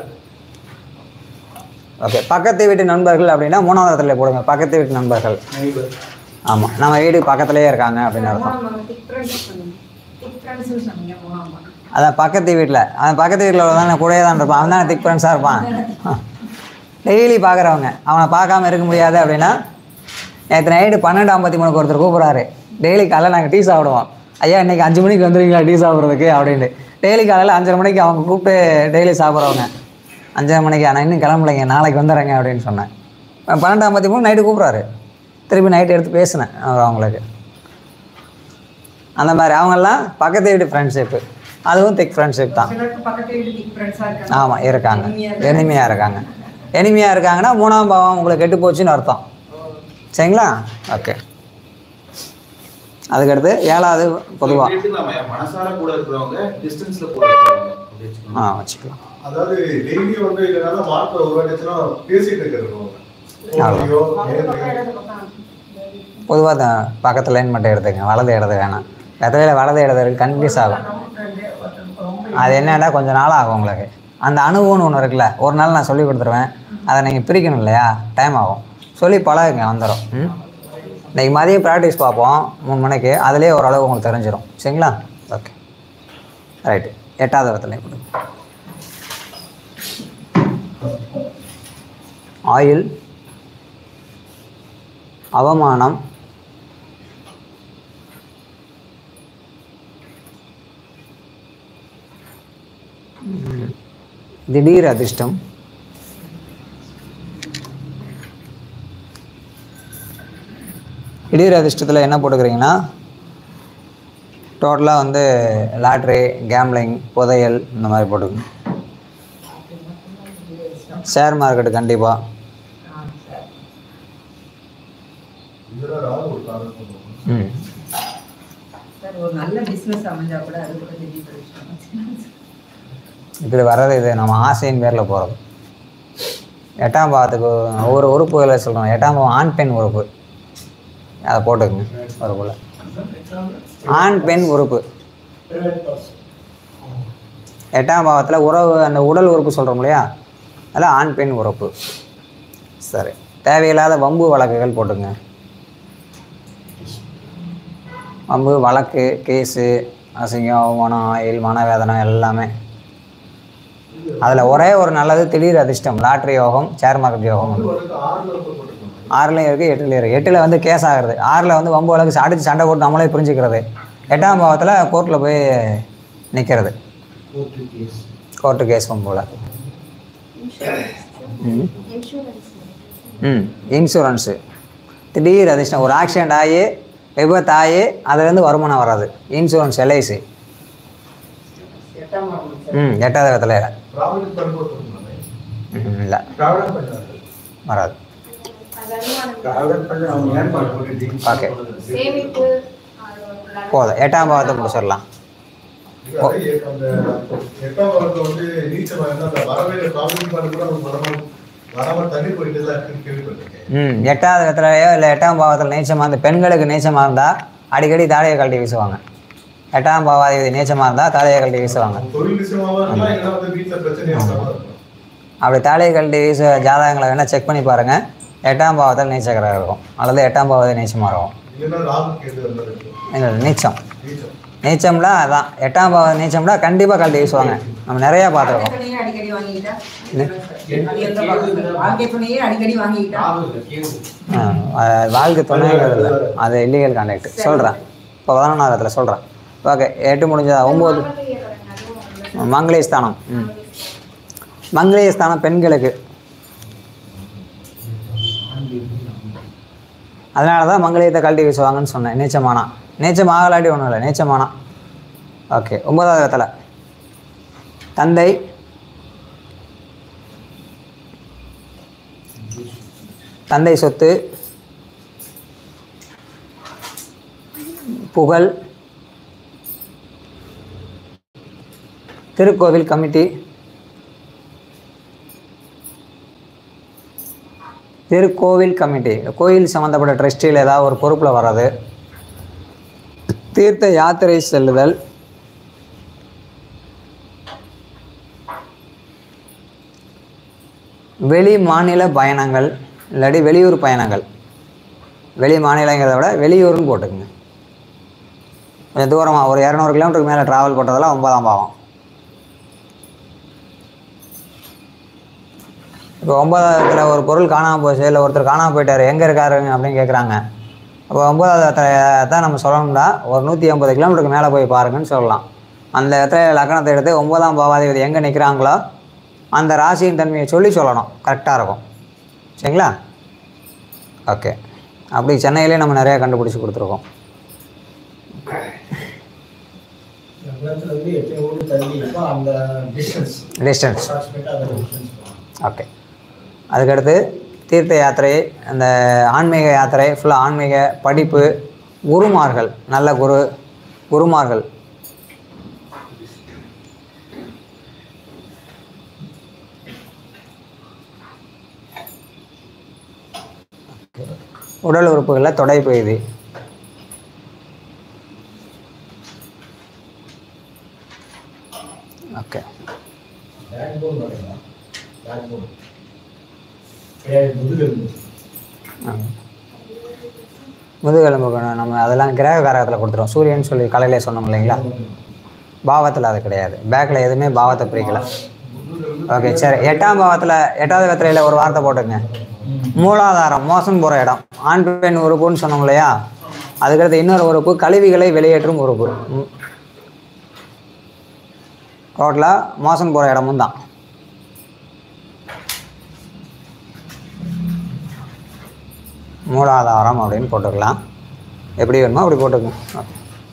ஓகே பக்கத்து வீட்டு நண்பர்கள் அப்படின்னா மூணாவது இடத்துல போடுங்க பக்கத்து வீட்டு நண்பர்கள் நெய்பர் ஆமாம் நம்ம வீடு பக்கத்துலேயே இருக்காங்க அப்படின்னு அர்த்தம் மூணாம் பாகம் திக் ஃப்ரெண்ட்ஸ் சொன்னீங்க திக் ஃப்ரெண்ட்ஸ்னு சொன்னீங்க மூணாம் பாகம் அதான் பக்கத்து வீட்டில் அவன் பக்கத்து வீட்டில் தானே கூடயே தான் இருப்பான் அவன் தானே திக் ஃப்ரெண்ட்ஸாக இருப்பான் டெய்லி பார்க்குறவங்க அவனை பார்க்காம இருக்க முடியாது அப்படின்னா நேற்று நைட்டு பன்னெண்டு ஐம்பத்தி மூணுக்கு ஒருத்தர் கூப்பிட்றாரு டெய்லி காலையில் நாங்கள் டீ சாப்பிடுவோம் ஐயா இன்னைக்கு அஞ்சு மணிக்கு வந்துடுவீங்களா டீ சாப்பிட்றதுக்கு அப்படின்ட்டு டெய்லி காலையில் அஞ்சரை மணிக்கு அவங்க கூப்பிட்டு டெய்லி சாப்பிட்றவங்க அஞ்சரை மணிக்கு நான் இன்னும் கிளம்பலைங்க நாளைக்கு வந்துடுறேங்க அப்படின்னு சொன்னேன் பன்னெண்டு ஐம்பத்தி மூணு நைட்டு கூப்பிட்றாரு திருப்பி நைட்டு எடுத்து பேசினேன் அவர் அவங்களுக்கு அந்த மாதிரி அவங்கெல்லாம் பக்கத்து வீட்டு ஃப்ரெண்ட்ஷிப்பு அதுவும் திக் ஃப்ரெண்ட்ஷிப் தான் சிலருக்கு பக்கத்து வீடு திக் ஃப்ரெண்ட்ஸாக இருக்காங்க ஆமாம் இருக்காங்க இனிமையா எளிமையாக இருக்காங்க எனிமையாக இருக்காங்கன்னா மூணாம் பாவம் உங்களுக்கு கெட்டு போச்சுன்னு அர்த்தம் சரிங்களா ஓகே அதுக்கடுத்து ஏழாவது பொதுவாக எடுத்துக்கலாமா மனசார கூட இருக்கிறவங்க டிஸ்டன்ஸ்ல கூட இருக்கிறவங்க அப்படி வச்சுக்கணும். ஆ வச்சுக்கலாம் அதாவது டெய்லி வந்து இல்லைனால வாரத்தில் ஒரு வாட்டிச்சுன்னா பேசிட்டு இருக்கிறவங்க அவ்வளோ. ஐயோ, நேர்ல. பொதுவாக பக்கத்து லைன் மட்டும் எடுத்துங்க வலது இடது வேணாம் வெத்தலையில் வலது இடது கன்ஃபியூஸ் ஆகும் அது என்னன்னா கொஞ்சம் நாள் ஆகும் உங்களுக்கு அந்த அனுபவம்னு ஒன்று இருக்குல்ல ஒரு நாள் நான் சொல்லி கொடுத்துருவேன் அதை நீங்கள் பிரிக்கணும் இல்லையா டைம் ஆகும் சொல்லி பழகுங்க வந்துடும் ம் இன்னைக்கு மதியம் ப்ராக்டிஸ் பார்ப்போம் மூணு மணிக்கு அதுலேயே ஓரளவு உங்களுக்கு தெரிஞ்சிடும் சரிங்களா ஓகே ரைட்டு எட்டாவது இடத்துல கொடுங்க ஆயில் அவமானம் ம், திடீர் அதிர்ஷ்டம் திடீர் அதிர்ஷ்டத்தில் என்ன போட்டுக்கிறீங்கன்னா டோட்டலாக வந்து லாட்ரி கேம்லிங் புதையல் இந்த மாதிரி போட்டுக்கணும் ஷேர் மார்க்கெட்டு கண்டிப்பாக இதுல ராகு ஒரு காரணம் சொல்லுவாங்க. ம் சார் ஒரு நல்ல பிசினஸ் அமைஞ்சா கூட அது கூட திடீர் பிரச்சனை இப்படி வர்றது இது நம்ம ஆசையின் பேரில் போகிறது எட்டாம் பாவத்துக்கு ஒவ்வொரு உறுப்புகளை சொல்கிறோம் எட்டாம் பாவம் ஆண் பெண் உறுப்பு அதை போட்டுக்குங்க உறுப்புல ஆண் பெண் உறுப்பு எட்டாம் பாவத்தில் உறவு அந்த உடல் உறுப்பு சொல்கிறோம் இல்லையா அதில் ஆண் பெண் உறுப்பு சரி தேவையில்லாத வம்பு வழக்குகள் போட்டுங்க வம்பு வழக்கு கேஸு அசிங்கம் அவமானம் ஆயில் மனவேதனை எல்லாமே அதில் ஒரே ஒரு நல்லது திடீர் அதிர்ஷ்டம் லாட்ரி யோகம் ஷேர் மார்க்கெட் யோகம் இது உண்டு. வந்து ஆறுல வந்து போட்டுக்கணும் ஆறுலையும் இருக்குது எட்டுலையும் இருக்குது எட்டில் வந்து கேஸ் ஆகுறது ஆறில் வந்து வம்பு வழக்கு அடித்து சண்டை போட்டு நம்மளே புரிஞ்சுக்கிறது எட்டாம் பாவத்தில் கோர்ட்டில் போய் நிற்கிறது கோர்ட்டு கேஸ் வம்பு வழக்கு ம் இன்சூரன்ஸ் ம் இன்சூரன்ஸு திடீர் அதிர்ஷ்டம் ஒரு ஆக்சிடெண்ட் ஆகி விபத்து ஆகி அதுலேருந்து வருமானம் வராது இன்சூரன்ஸ் எல்ஐசி எட்டாம் மாதம் சார் ம் எட்டாவது இடத்துல ப்ராவிடன்ட் ஃபண்ட் போட்டுக்கணும் ம் இல்லை ப்ராவிடன்ட் பண்ணாரு வராது அது வருமானம் ப்ராவிடன்ட் பண்ண அவங்க ஏன் பண்ணுறது ஓகே சேமிப்பு அது ஒரு போதும் எட்டாம் பாவத்தை முடிச்சிடலாம் இது அதே அந்த எட்டாம் வாரத்துல வந்து நீச்சல் இருந்தா அந்த வரவே ப்ராவிடன்ட் ஃபண்ட் கூட அவங்க வராம வராம தண்ணி போயிட்டு தான் இருக்குன்னு கேள்விப்பட்டிருக்கேன் ம் எட்டாவது இடத்துலையோ இல்லை எட்டாம் பாவத்தில் நீச்சமாக இருந்து பெண்களுக்கு நீச்சமாக இருந்தால் அடிக்கடி தாடையை கழட்டி வீசுவாங்க எட்டாம் பாவாதிபதி நீச்சமாக இருந்தால் தாடையை கழட்டி வீசுவாங்க தொழில் விஷயமாவா இருக்கலாம் இல்லைன்னா வந்து வீட்டுல பிரச்சனையா இருக்கலாம் இருக்கும் அப்படி தாடையை கழட்டி வீச ஜாதகங்களை வேணால் செக் பண்ணி பாருங்கள் எட்டாம் பாவத்தில் நீச்சக்கராக இருக்கும் அல்லது எட்டாம் பாவத்தை நீச்சமாக இருக்கும் இல்லைன்னா ராகு கேது அந்த மாதிரி இருக்கும் இல்லை நீச்சம் நீச்சம் நீச்சம்னா அதான் எட்டாம் பாவம் நீச்சம்னா கண்டிப்பாக கழட்டி வீசுவாங்க நம்ம நிறையா பார்த்துருக்கோம் வாழ்க்கை துணையே அடிக்கடி வாங்கிக்கிட்டா என்ன? அது எந்த பக்கம் சார்? வாழ்க்கை துணையே அடிக்கடி வாங்கிக்கிட்டா ஆ, அது வாழ்க்கை துணைங்கிறது இல்லை அது இல்லீகல் கான்டாக்ட் சொல்கிறேன் இப்போ பதினொன்றாவது இடத்துல சொல்கிறேன் ஓகே எட்டு முடிஞ்சதா ஒம்பது அதுவும் மங்களி ஸ்தானம் ம் மங்களி ஸ்தானம் பெண்களுக்கு அதனால தான் மங்களீயத்தை கழட்டி வீசுவாங்கன்னு சொன்னேன் நீச்சமானா நீச்சம் ஆகலாட்டி ஒன்றும் இல்லை நீச்சமானா ஓகே ஒன்பதாவது இடத்துல தந்தை தந்தை சொத்து புகழ் திருக்கோவில் கமிட்டி திருக்கோவில் கமிட்டி கோயில் சம்மந்தப்பட்ட ட்ரஸ்டியில் ஏதாவது ஒரு பொறுப்பில் வர்றது தீர்த்த யாத்திரை செல்லுதல் வெளி மாநில பயணங்கள் இல்லாட்டி வெளியூர் பயணங்கள் வெளி மாநிலங்கிறத விட வெளியூர்னு போட்டுக்குங்க கொஞ்சம் தூரமாக ஒரு இரநூறு கிலோமீட்டருக்கு மேலே ட்ராவல் பண்ணுறதெல்லாம் ஒன்பதாம் பாவம் இப்போ ஒன்பதாவதுல ஒரு பொருள் காணாமல் போச்சு இல்லை ஒருத்தர் காணாமல் போயிட்டார் எங்கே இருக்காரு அப்படின்னு கேட்குறாங்க அப்போ ஒன்பதாவது இடத்துல தான் நம்ம சொல்லணும்னா ஒரு நூற்றி ஐம்பது கிலோமீட்டருக்கு மேலே போய் பாருங்கன்னு சொல்லலாம் அந்த இடத்துல லக்கணத்தை எடுத்து ஒன்பதாம் பாவாதிபதி எங்கே நிற்கிறாங்களோ அந்த ராசியின் தன்மையை சொல்லி சொல்லணும் கரெக்டாக இருக்கும் சரிங்களா ஓகே அப்படி சென்னையிலே நம்ம நிறையா கண்டுபிடிச்சி கொடுத்துருக்கோம் நகரத்துல இருந்து எத்தனை ஊர் தள்ளி இருக்கோ அந்த டிஸ்டன்ஸ் டிஸ்டன்ஸ் அப்ராக்சிமேட்டாக அந்த டிஸ்டன்ஸ் ஓகே அதுக்கடுத்து தீர்த்த யாத்திரை அந்த ஆன்மீக யாத்திரை ஃபுல்லாக ஆன்மீக படிப்பு குருமார்கள் நல்ல குரு குருமார்கள் உடல் உறுப்புகளில் தொடை பகுதி ஓகே பேக் போன் பண்ணுங்களா பேக் போன் கிடையாது முதுகெலும்பு முதுகெலும்புக்கு நம்ம அதெல்லாம் கிரக காரகத்தில் கொடுத்துருவோம் சூரியன் சொல்லி காலையிலே சொன்னோம் இல்லைங்களா பாவத்தில் அது கிடையாது பேக்கில் எதுவுமே பாவத்தை பிரிக்கல ஓகே சரி எட்டாம் பாவத்தில் எட்டாவது வெத்திரையில் ஒரு வார்த்தை போட்டுங்க மூலாதாரம் மோசம் போகிற இடம் ஆண் பெண் உறுப்புன்னு சொன்னோம் இல்லையா அதுக்கடுத்து இன்னொரு உறுப்பு கழிவுகளை வெளியேற்றும் உறுப்பு டோட்டலாக மோசம் போகிற இடமும் தான் மூலாதாரம் அப்படின்னு போட்டுக்கலாம் எப்படி வேணுமோ அப்படி போட்டுக்கோங்க ஓகே.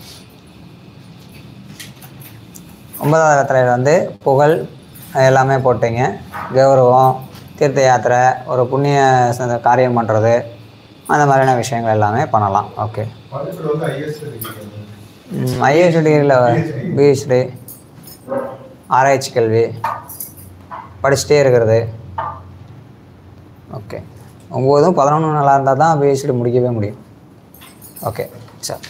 ஒன்பதாவது வெத்தலையில் வந்து புகழ் எல்லாமே போட்டீங்க கௌரவம் தீர்த்த யாத்திரை ஒரு புண்ணிய ச- காரியம் பண்ணுறது அந்த மாதிரியான விஷயங்கள் எல்லாமே பண்ணலாம் ஓகே பக்கத்துல வந்து ஐஎஸ் இருக்கு ஐஏஎஸ் டிகிரியில் பிஹெச்டி ஆராய்ச்சி கல்வி படிச்சுட்டே இருக்கிறது ஓகே ஒம்போதும் பதினொன்று நல்லா இருந்தால் தான் பிஹெச்டி முடிக்கவே முடியும் ஓகே சரி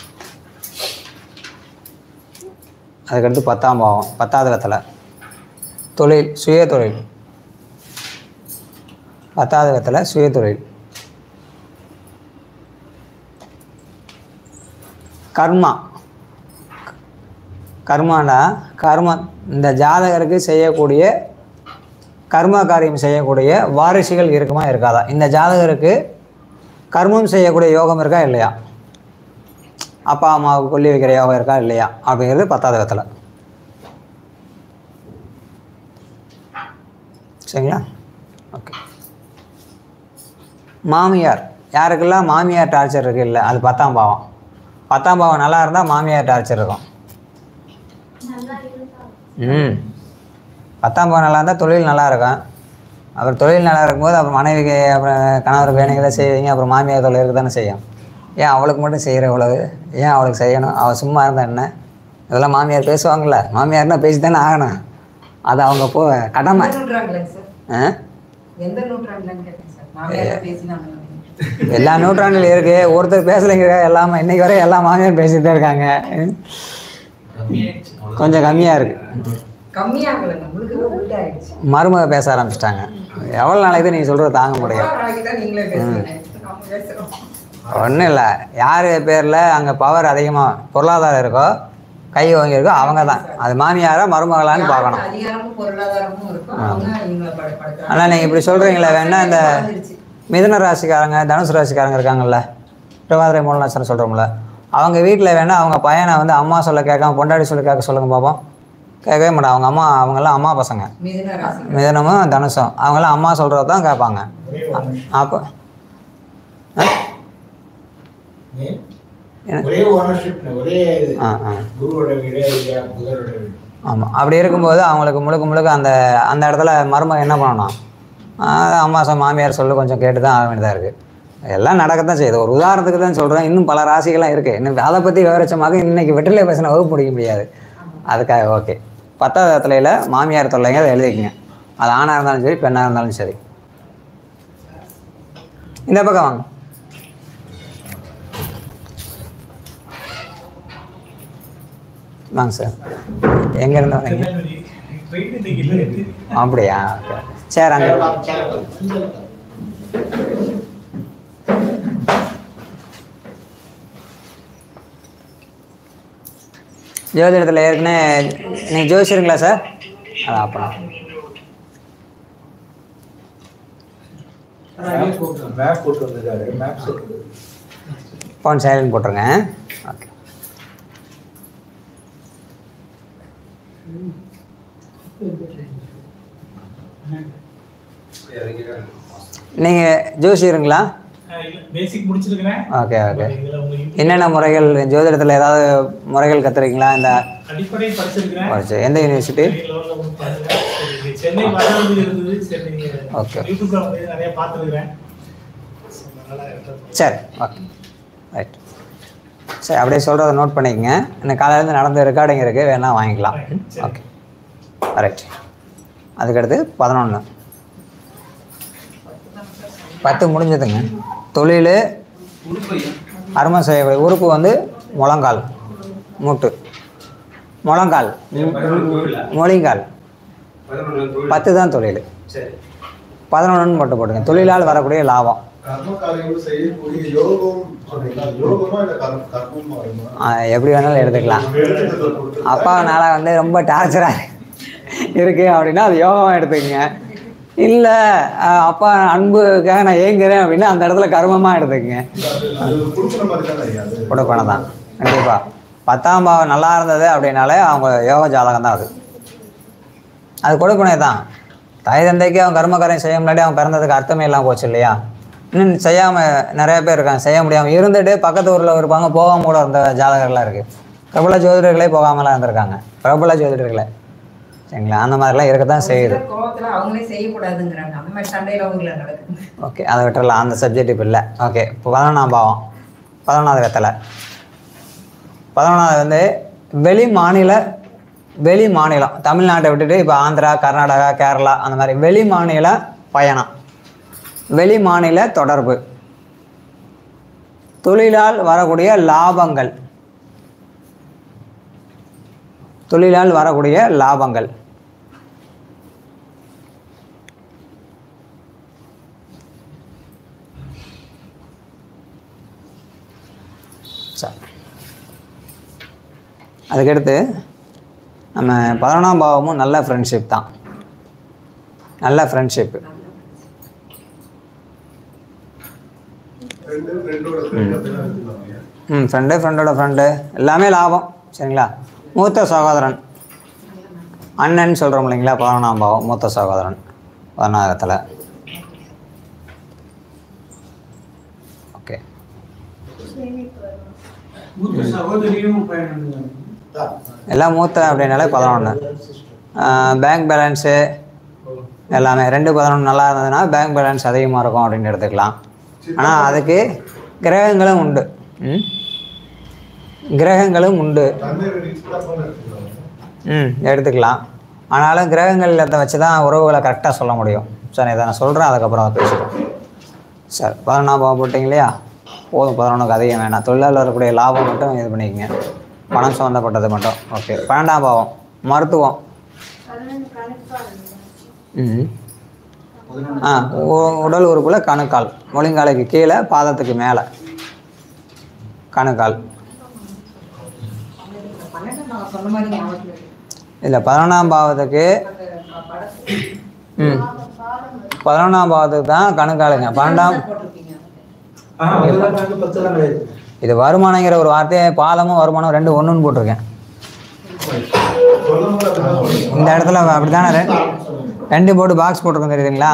அதுக்கடுத்து பத்தாம் பாவம் பத்தாவது வெத்தலை தொழில் சுய தொழில் பத்தாவது வெத்தலை சுய தொழில் கர்மா கர்மாண்டா கர்ம இந்த ஜாதகருக்கு செய்யக்கூடிய கர்ம காரியம் செய்யக்கூடிய வாரிசுகள் இருக்குமா இருக்காதா இந்த ஜாதகருக்கு கர்மம் செய்யக்கூடிய யோகம் இருக்கா இல்லையா அப்பா அம்மாவுக்கு கொல்லி வைக்கிற யோகம் இருக்கா இல்லையா அப்படிங்கிறது பத்தாவது விதத்தில் சரிங்களா ஓகே மாமியார் யாருக்கெல்லாம் மாமியார் டார்ச்சர் இருக்கு இல்லை அது பத்தாம் பாவம் பத்தாம் பாவம் நல்லா இருந்தால் மாமியார் டார்ச்சர் இருக்கும் நல்லா இருந்தா ம் பத்தாம் பாவம் நல்லா இருந்தால் தொழில் நல்லா இருக்கும் அப்புறம் தொழில் நல்லா இருக்கும்போது அப்புறம் மனைவிக்கு அப்புறம் கணவருக்கு வேணுங்கிறத செய்வீங்க அப்புறம் மாமியார் தொழில் இருக்க தானே செய்யும் ஏன் அவளுக்கு மட்டும் செய்கிற இவ்வளவு ஏன் அவளுக்கு செய்யணும் அவள் சும்மா இருந்தா என்ன இதெல்லாம் மாமியார் பேசுவாங்கள்ல மாமியார்னா பேசி தானே ஆகணும் அது அவங்க போ கடமை எந்த நூற்றாண்டுலங்க சார் ஆ எந்த நூற்றாண்டுலன்னு கேட்டேன் சார் மாமியார் பேசினாங்க எல்லா நூற்றாண்டுலையும் இருக்கு ஒருத்தர் பேசலைங்கிற எல்லாமே இன்னைக்கு வரை எல்லா மாமியார் பேசிட்டு தான் இருக்காங்க கொஞ்சம் கம்மியாக இருக்கு கம்மியாகலைங்க முழுக்க உள்டா ஆயிடுச்சு மருமக பேச ஆரம்பிச்சிட்டாங்க எவ்வளோ நாளைக்கு நீ சொல்கிறது தாங்க முடியும் எவ்வளவு நாளைக்கு தான் நீங்களே பேசுறீங்க நம்ம பேசுறோம் ஒன்றும் இல்லை யார் பேரில் அங்கே பவர் அதிகமாக பொருளாதாரம் இருக்கோ கை வாங்கியிருக்கோ அவங்க தான் அது மாமியாரா மருமகளான்னு பார்க்கணும் யாருக்கு அதிகாரமும் பொருளாதாரமும் இருக்கும் அவங்க இவங்களை பட- படுத்துறாங்க. ஆனால் நீங்கள் இப்படி சொல்கிறீங்களே வேணா இந்த வளர்ந்துருச்சு. மிதுன ராசிக்காரங்க தனுசு ராசிக்காரங்க இருக்காங்கல்ல திருவாதிரை மூல நட்சத்திரம் சொல்கிறோம்ல அவங்க வீட்டில் வேணால் அவங்க பையனை வந்து அம்மா சொல்ல கேட்காம பொண்டாடி சொல்ல கேட்க சொல்லுங்க பார்ப்போம் கேட்கவே மாட்டாங்க அவங்க அம்மா அவங்கெல்லாம் அம்மா பசங்க மிதுன ராசி மிதனமும் தனுசும் அவங்கெல்லாம் அம்மா சொல்கிறது தான் கேட்பாங்க ஒரே ownership. அப்போ ஏன்? என்ன? ஒரே ஓனர்ஷிப் ஒரே இது. ஆ ஆ குருவோட வீடு இல்லையா புதரோட வீடு ஆமாம் அப்படி இருக்கும்போது அவங்களுக்கு முழுக்க முழுக்க அந்த அந்த இடத்துல மருமகன் என்ன பண்ணணும் ஆஹ் அம்மா சொ மாமியார் சொல்லு கொஞ்சம் கேட்டு தான் ஆக வேண்டியதாக இருக்குது எல்லாம் நடக்கத்தான் செய்யுது ஒரு உதாரணத்துக்கு தான் சொல்கிறேன் இன்னும் பல ராசிகள்லாம் இருக்குது இன்னும் அதை பற்றி விவரிச்சமாக இன்னைக்கு வெற்றிலை பேசின வகுப்பு முடிக்க முடியாது அதுக்காக ஓகே பத்தாவது இடத்துலையில் மாமியார் தொல்லைங்க அதை எழுதிக்கங்க அது ஆணாக இருந்தாலும் சரி பெண்ணாக இருந்தாலும் சரி இந்த பக்கம் வாங்க வாங்க சார் எங்கே இருந்து வரீங்க அப்படியா ஓகே சரி அங்கே ஜோதிடத்தில் ஏற்கனவே நீங்கள் ஜோசியருங்களா சார் அதான் அப்போ மேப் போட்டு வந்திருக்காரு மேப் சொல்லுது ஃபோன் சைலண்ட் போட்டுருங்க ஓகே நீங்கள் ஜோசியருங்களா பேசிக் முடிச்சிருக்கிறேன் ஓகே ஓகே இதுல உங்க யூடியூப் என்னென்ன முறைகள் ஜோதிடத்தில் ஏதாவது முறைகள் கற்றுருக்கீங்களா இந்த அடிப்படை படிச்சிருக்கிறேன் படிச்சு எந்த யூனிவர்சிட்டி லெவலில் வந்து பாருங்க சரி, சென்னை வரது இருந்தது சரி நீங்க Okay. யூடியூப்ல வந்து நிறைய பார்த்துருக்கிறேன் அதனால சரி ஓகே ரைட் சரி அப்படியே சொல்கிறத நோட் பண்ணிக்கங்க இன்னும் காலையிலேருந்து நடந்த ரெக்கார்டிங் இருக்குது வேணா வாங்கிக்கலாம் சரி. ஓகே ரைட் அதுக்கடுத்து பதினொன்று பத்து முடிஞ்சதுங்க தொழில் உடுப்பையா அருமை செய்யக்கூடிய உறுப்பு வந்து முழங்கால் மூட்டு முழங்கால் மொழிங்கால் பதினொன்று தொழில். பத்து தான் தொழில் சரி பதினொன்றுன்னு மட்டும் போட்டுங்க தொழிலால் வரக்கூடிய லாபம் கர்ம காரியங்கள் செய்யக்கூடிய யோகம் சொன்னீங்களா அது யோகமா இல்ல கர்ம கர்மமா வருமா ஆ, எப்படி வேணாலும் எடுத்துக்கலாம் வேதத்துல கொடுத்து- அப்பானால வந்து ரொம்ப டார்ச்சராக இருக்கு அப்படின்னா அது யோகாவாக எடுத்துக்கங்க இல்லை அப்பா அன்புக்காக நான் ஏங்குறேன் அப்படின்னா அந்த இடத்துல கர்மமாக எடுத்துக்கங்க அது அது ஒரு கொடுக்குற மாதிரி தானே ஐயா அது கொடுப்பனை தான் கண்டிப்பாக பத்தாம் பாவம் நல்லா இருந்தது அப்படின்னாலே அவங்க யோக ஜாதகம் தான் அது அது கொடுப்பனை தான் தாய் தந்தைக்கு அவன் கர்மக்காரையும் செய்ய முன்னாடி அவன் பிறந்ததுக்கு அர்த்தமே இல்லாமல் போச்சு இல்லையா இன்னும் செய்யாமல் நிறைய பேர் இருக்காங்க செய்ய முடியாமல் இருந்துட்டு பக்கத்து ஊரில் இருப்பாங்க போகாம கூட இருந்த ஜாதகர்லாம் இருக்குது பிரபல ஜோதிடர்களே போகாமலாம் இருந்திருக்காங்க பிரபல ஜோதிடர்களே சரிங்களா அந்த மாதிரிலாம் இருக்க தான் செய்யுது சிலர் கோவத்துல அவங்களே செய்யக்கூடாதுங்கிறாங்க அந்த மாதிரி சண்டையில அவங்கள நடக்குது ஓகே அதை விட்டுறலாம் அந்த சப்ஜெக்ட் இப்போ இல்லை ஓகே இப்போ பதினொன்றாம் பாவம் பதினொன்றாவது வெத்தலை பதினொன்றாவது வந்து வெளி மாநில வெளி மாநிலம் தமிழ்நாட்டை விட்டுட்டு இப்போ ஆந்திரா கர்நாடகா கேரளா அந்த மாதிரி வெளி மாநில பயணம் வெளி மாநில தொடர்பு தொழிலால் வரக்கூடிய லாபங்கள் தொழிலால் வரக்கூடிய லாபங்கள் சரி அதுக்கடுத்து நம்ம பதினொன்றாம் பாவமும் நல்ல ஃப்ரெண்ட்ஷிப் தான் நல்ல ஃப்ரெண்ட்ஷிப்பு ரெண்டு ஃப்ரெண்டோட ஃப்ரெண்ட் அப்படிலாம் எடுத்துக்கலாம் ஐயா ம் ஃப்ரெண்டு ஃப்ரெண்டோட ஃப்ரெண்டு எல்லாமே லாபம் சரிங்களா மூத்த சகோதரன் அண்ணன் சொல்கிறோம் இல்லைங்களா பதினொன்றாம் பாவம் மூத்த சகோதரன் பதினாயிரத்தில் ஓகே சேமிப்பு வரும் மூத்த சகோதரியும் பயணம் தான். எல்லாம் மூத்த அப்படின்னாலே பதினொன்று பேங்க் பேலன்ஸு எல்லாமே ரெண்டு பதினொன்று நல்லா இருந்ததுன்னா பேங்க் பேலன்ஸ் அதிகமாக இருக்கும் அப்படின்னு எடுத்துக்கலாம் ஆனால் அதுக்கு கிரகங்களும் உண்டு ம் கிரகங்களும் உண்டு தண்ணீர் சித்தப்பான்னு எடுத்துக்கலாம் ஐயா. ம் எடுத்துக்கலாம் ஆனாலும் கிரகங்களில் வச்சு தான் உறவுகளை கரெக்டாக சொல்ல முடியும் சார் இதை நான் சொல்கிறேன் அதுக்கப்புறம் பேசுகிறோம் சார் பதினொன்றாம் பாவம் போட்டிங்க இல்லையா போதும் பதினொன்றுக்கு அதிகம் வேணாம் தொழிலாளர் வரக்கூடிய லாபம் மட்டும் இது பண்ணிக்கங்க பணம் சம்மந்தப்பட்டது மட்டும் ஓகே பன்னெண்டாம் பாவம் மருத்துவம் பதினொன்று கணக்காக ம் ஆ உ- உடல் உறுப்பில் கணுக்கால் முழங்காலுக்கு கீழே பாதத்துக்கு மேலே கணுக்கால் பன்னெண்டு நான் சொன்ன மாதிரி ஞாபகத்துல இருக்கு. இல்லை பதினொன்றாம் பாவத்துக்கு அந்த படத்துல ம் பதினொன்றாம் பாவத்துக்கு தான் கணுக்காலுங்க பன்னெண்டாம் போட்டிருப்பீங்க பத்து தான் கிடையாது இது வருமானங்கிற ஒரு வார்த்தையை பாதமும் வருமானம் ரெண்டு ஒன்றுன்னு போட்டிருக்கேன் சொல்லும் போது அப்படிதான் சொல்லுங்க. இந்த இடத்துல அப்படி தானே ரெண்டு ரெண்டு போட்டு பாக்ஸ் போட்டிருக்கோம் தெரியுதுங்களா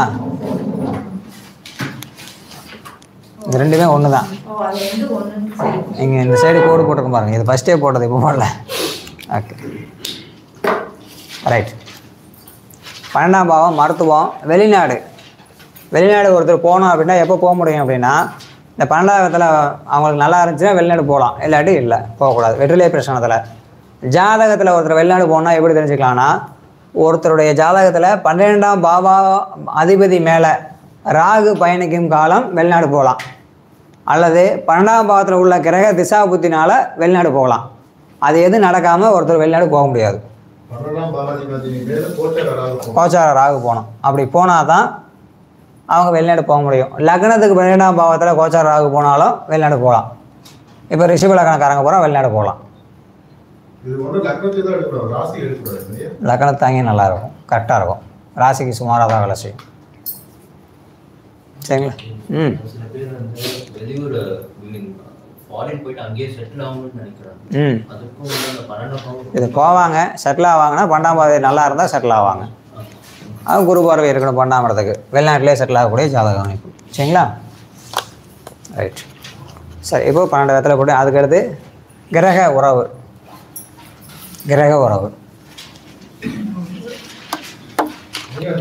இது ரெண்டுமே ஒன்று தான் ஓ அது வந்து ஒண்ணுன்னு சரி நீங்கள் இந்த சைடு கோடு போட்டிருக்கோம் பாருங்கள் இது ஃபஸ்ட்டே போட்டது இப்போ போடல ஓகே ரைட் பன்னெண்டாம் பாவம் மருத்துவம் வெளிநாடு வெளிநாடு ஒருத்தர் போகணும் அப்படின்னா எப்போ போக முடியும் அப்படின்னா இந்த பன்னெண்டாயிரத்தில் அவங்களுக்கு நல்லா இருந்துச்சுன்னா வெளிநாடு போகலாம் இல்லாட்டி இல்லை போகக்கூடாது வெற்றிலை பிரச்சனத்தில் ஜாதகத்தில் ஒருத்தர் வெளிநாடு போகணுன்னா எப்படி தெரிஞ்சுக்கலாம்னா ஒருத்தருடைய ஜாதகத்தில் பன்னிரெண்டாம் பாவா அதிபதி மேலே ராகு பயணிக்கும் காலம் வெளிநாடு போகலாம் அல்லது பன்னெண்டாம் பாவத்தில் உள்ள கிரக திசா புத்தினால வெளிநாடு போகலாம் அது எதுவும் நடக்காமல் ஒருத்தர் வெளிநாடு போக முடியாது பன்னெண்டாம் பாவாதிபதி மேல கோச்சராக இருக்கும் கோச்சார ராகு போகணும் அப்படி போனால் தான் அவங்க வெளிநாடு போக முடியும் லக்னத்துக்கு பன்னிரெண்டாம் பாவத்தில் கோச்சார ராகு போனாலும் வெளிநாடு போகலாம் இப்போ ரிஷப லக்னக்காரங்க போகிறோம் வெளிநாடு போகலாம் இது ஒண்ணு லக்னத்துல தான் எடுக்கணும் ராசி எடுக்கக்கூடாது இல்லையா? லக்னத்து தாங்கி நல்லா இருக்கும் கரெக்டாக இருக்கும் ராசிக்கு சுமாராக தான் வேலை செய்யும் சரிங்களா ம் சில பேர் வந்து வெளியூர் ஃபாரின் போயிட்டு அங்கேயே செட்டில் ஆகணும்னு நினைக்கிறாங்க ம் அதுக்கும் வந்து அந்த பன்னெண்டாம் பாவம் இது போவாங்க செட்டில் ஆவாங்கன்னா பன்னெண்டாம் பாவம் நல்லா இருந்தால் செட்டில் ஆவாங்க அவங்க குரு பார்வை இருக்கணும் பன்னெண்டாம் இடத்துக்கு வெளிநாட்டிலே செட்டில் ஆகக்கூடிய ஜாதக அமைப்பு சரிங்களா ரைட் சரி இப்போ பன்னெண்டு இடத்துல போட்டு அதுக்கடுத்து கிரக உறவு கிரக உறவு ஐயா,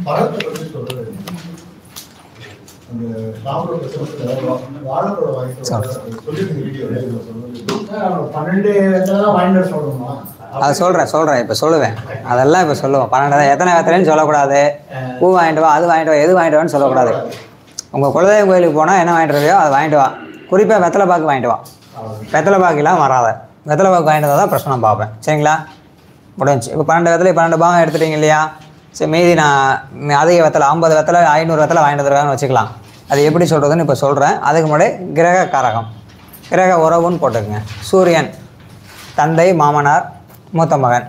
பழத்தை பத்தி சொல்றது அந்த சாப்பிட பிரச்சனை வாழைப்பழம் வாங்கிட்டு சொல்லிருந்தீங்க வீடியோல இதுல சொன்னது பன்னெண்டு தான் வாங்கிட்டு வர சொல்லணுமா அதை சொல்கிறேன் சொல்கிறேன் இப்போ சொல்லுவேன் அதெல்லாம் இப்போ சொல்லுவோம் பன்னெண்டு எத்தனை வெத்தலைன்னு சொல்லக்கூடாது பூ வாங்கிட்டு வா அது வாங்கிட்டு வா எது வாங்கிட்டு வான்னு சொல்லக்கூடாது உங்கள் குலதெய்வம் கோயிலுக்கு போனால் என்ன வாங்கிட்டு வரையோ அதை வாங்கிட்டு வா குறிப்பாக வெத்தலை பாக்கு வாங்கிட்டு வா வெத்தலை பாக்கெல்லாம் வராத வெத்தலை பாக்கு வாங்கிட்டு வந்தால் தான் பிரச்சனை பார்ப்பேன் சரிங்களா முடிஞ்சு இப்போ பன்னெண்டு வெத்தலை பன்னெண்டு பாகம் எடுத்துட்டீங்க இல்லையா சரி மீதி நான் மி- அதிக வெத்தலை ஐம்பது வெத்தலை ஐநூறு வெத்தலை வாங்கிட்டு வந்துருக்காங்கன்னு வச்சுக்கலாம் அது எப்படி சொல்கிறதுன்னு இப்போ சொல்கிறேன் அதுக்கு முன்னாடி கிரக காரகம் கிரக உறவுன்னு போட்டுக்கங்க சூரியன் தந்தை மாமனார் மூத்த மகன்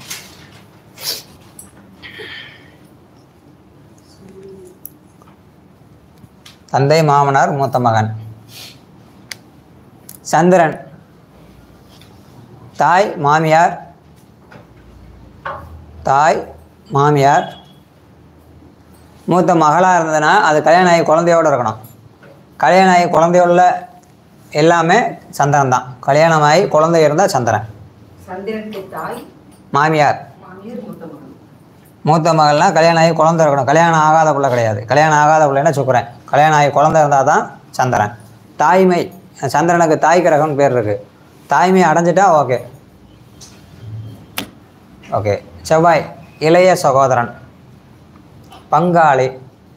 தந்தை மாமனார் மூத்த மகன் சந்திரன் தாய் மாமியார் தாய் மாமியார் மூத்த மகளாக இருந்ததுன்னா அது கல்யாணம் ஆகி குழந்தையோடு இருக்கணும் கல்யாணம் ஆகி குழந்தையோட எல்லாமே சந்திரன் தான் கல்யாணம் ஆகி குழந்தை இருந்தால் சந்திரன் சந்திரனுக்கு தாய் மாமியார் மாமியார் மூத்த மகன் மூத்த மகள்னா கல்யாணம் ஆகி குழந்தை இருக்கணும் கல்யாணம் ஆகாத பிள்ளை கிடையாது கல்யாணம் ஆகாத பிள்ளைன்னா சுக்கரன் கல்யாணம் ஆகி குழந்தை இருந்தால் தான் சந்திரன் தாய்மை சந்திரனுக்கு தாய் கிரகம்னு பேர் இருக்குது தாய்மை அடைஞ்சிட்டா ஓகே ஓகே செவ்வாய் இளைய சகோதரன் பங்காளி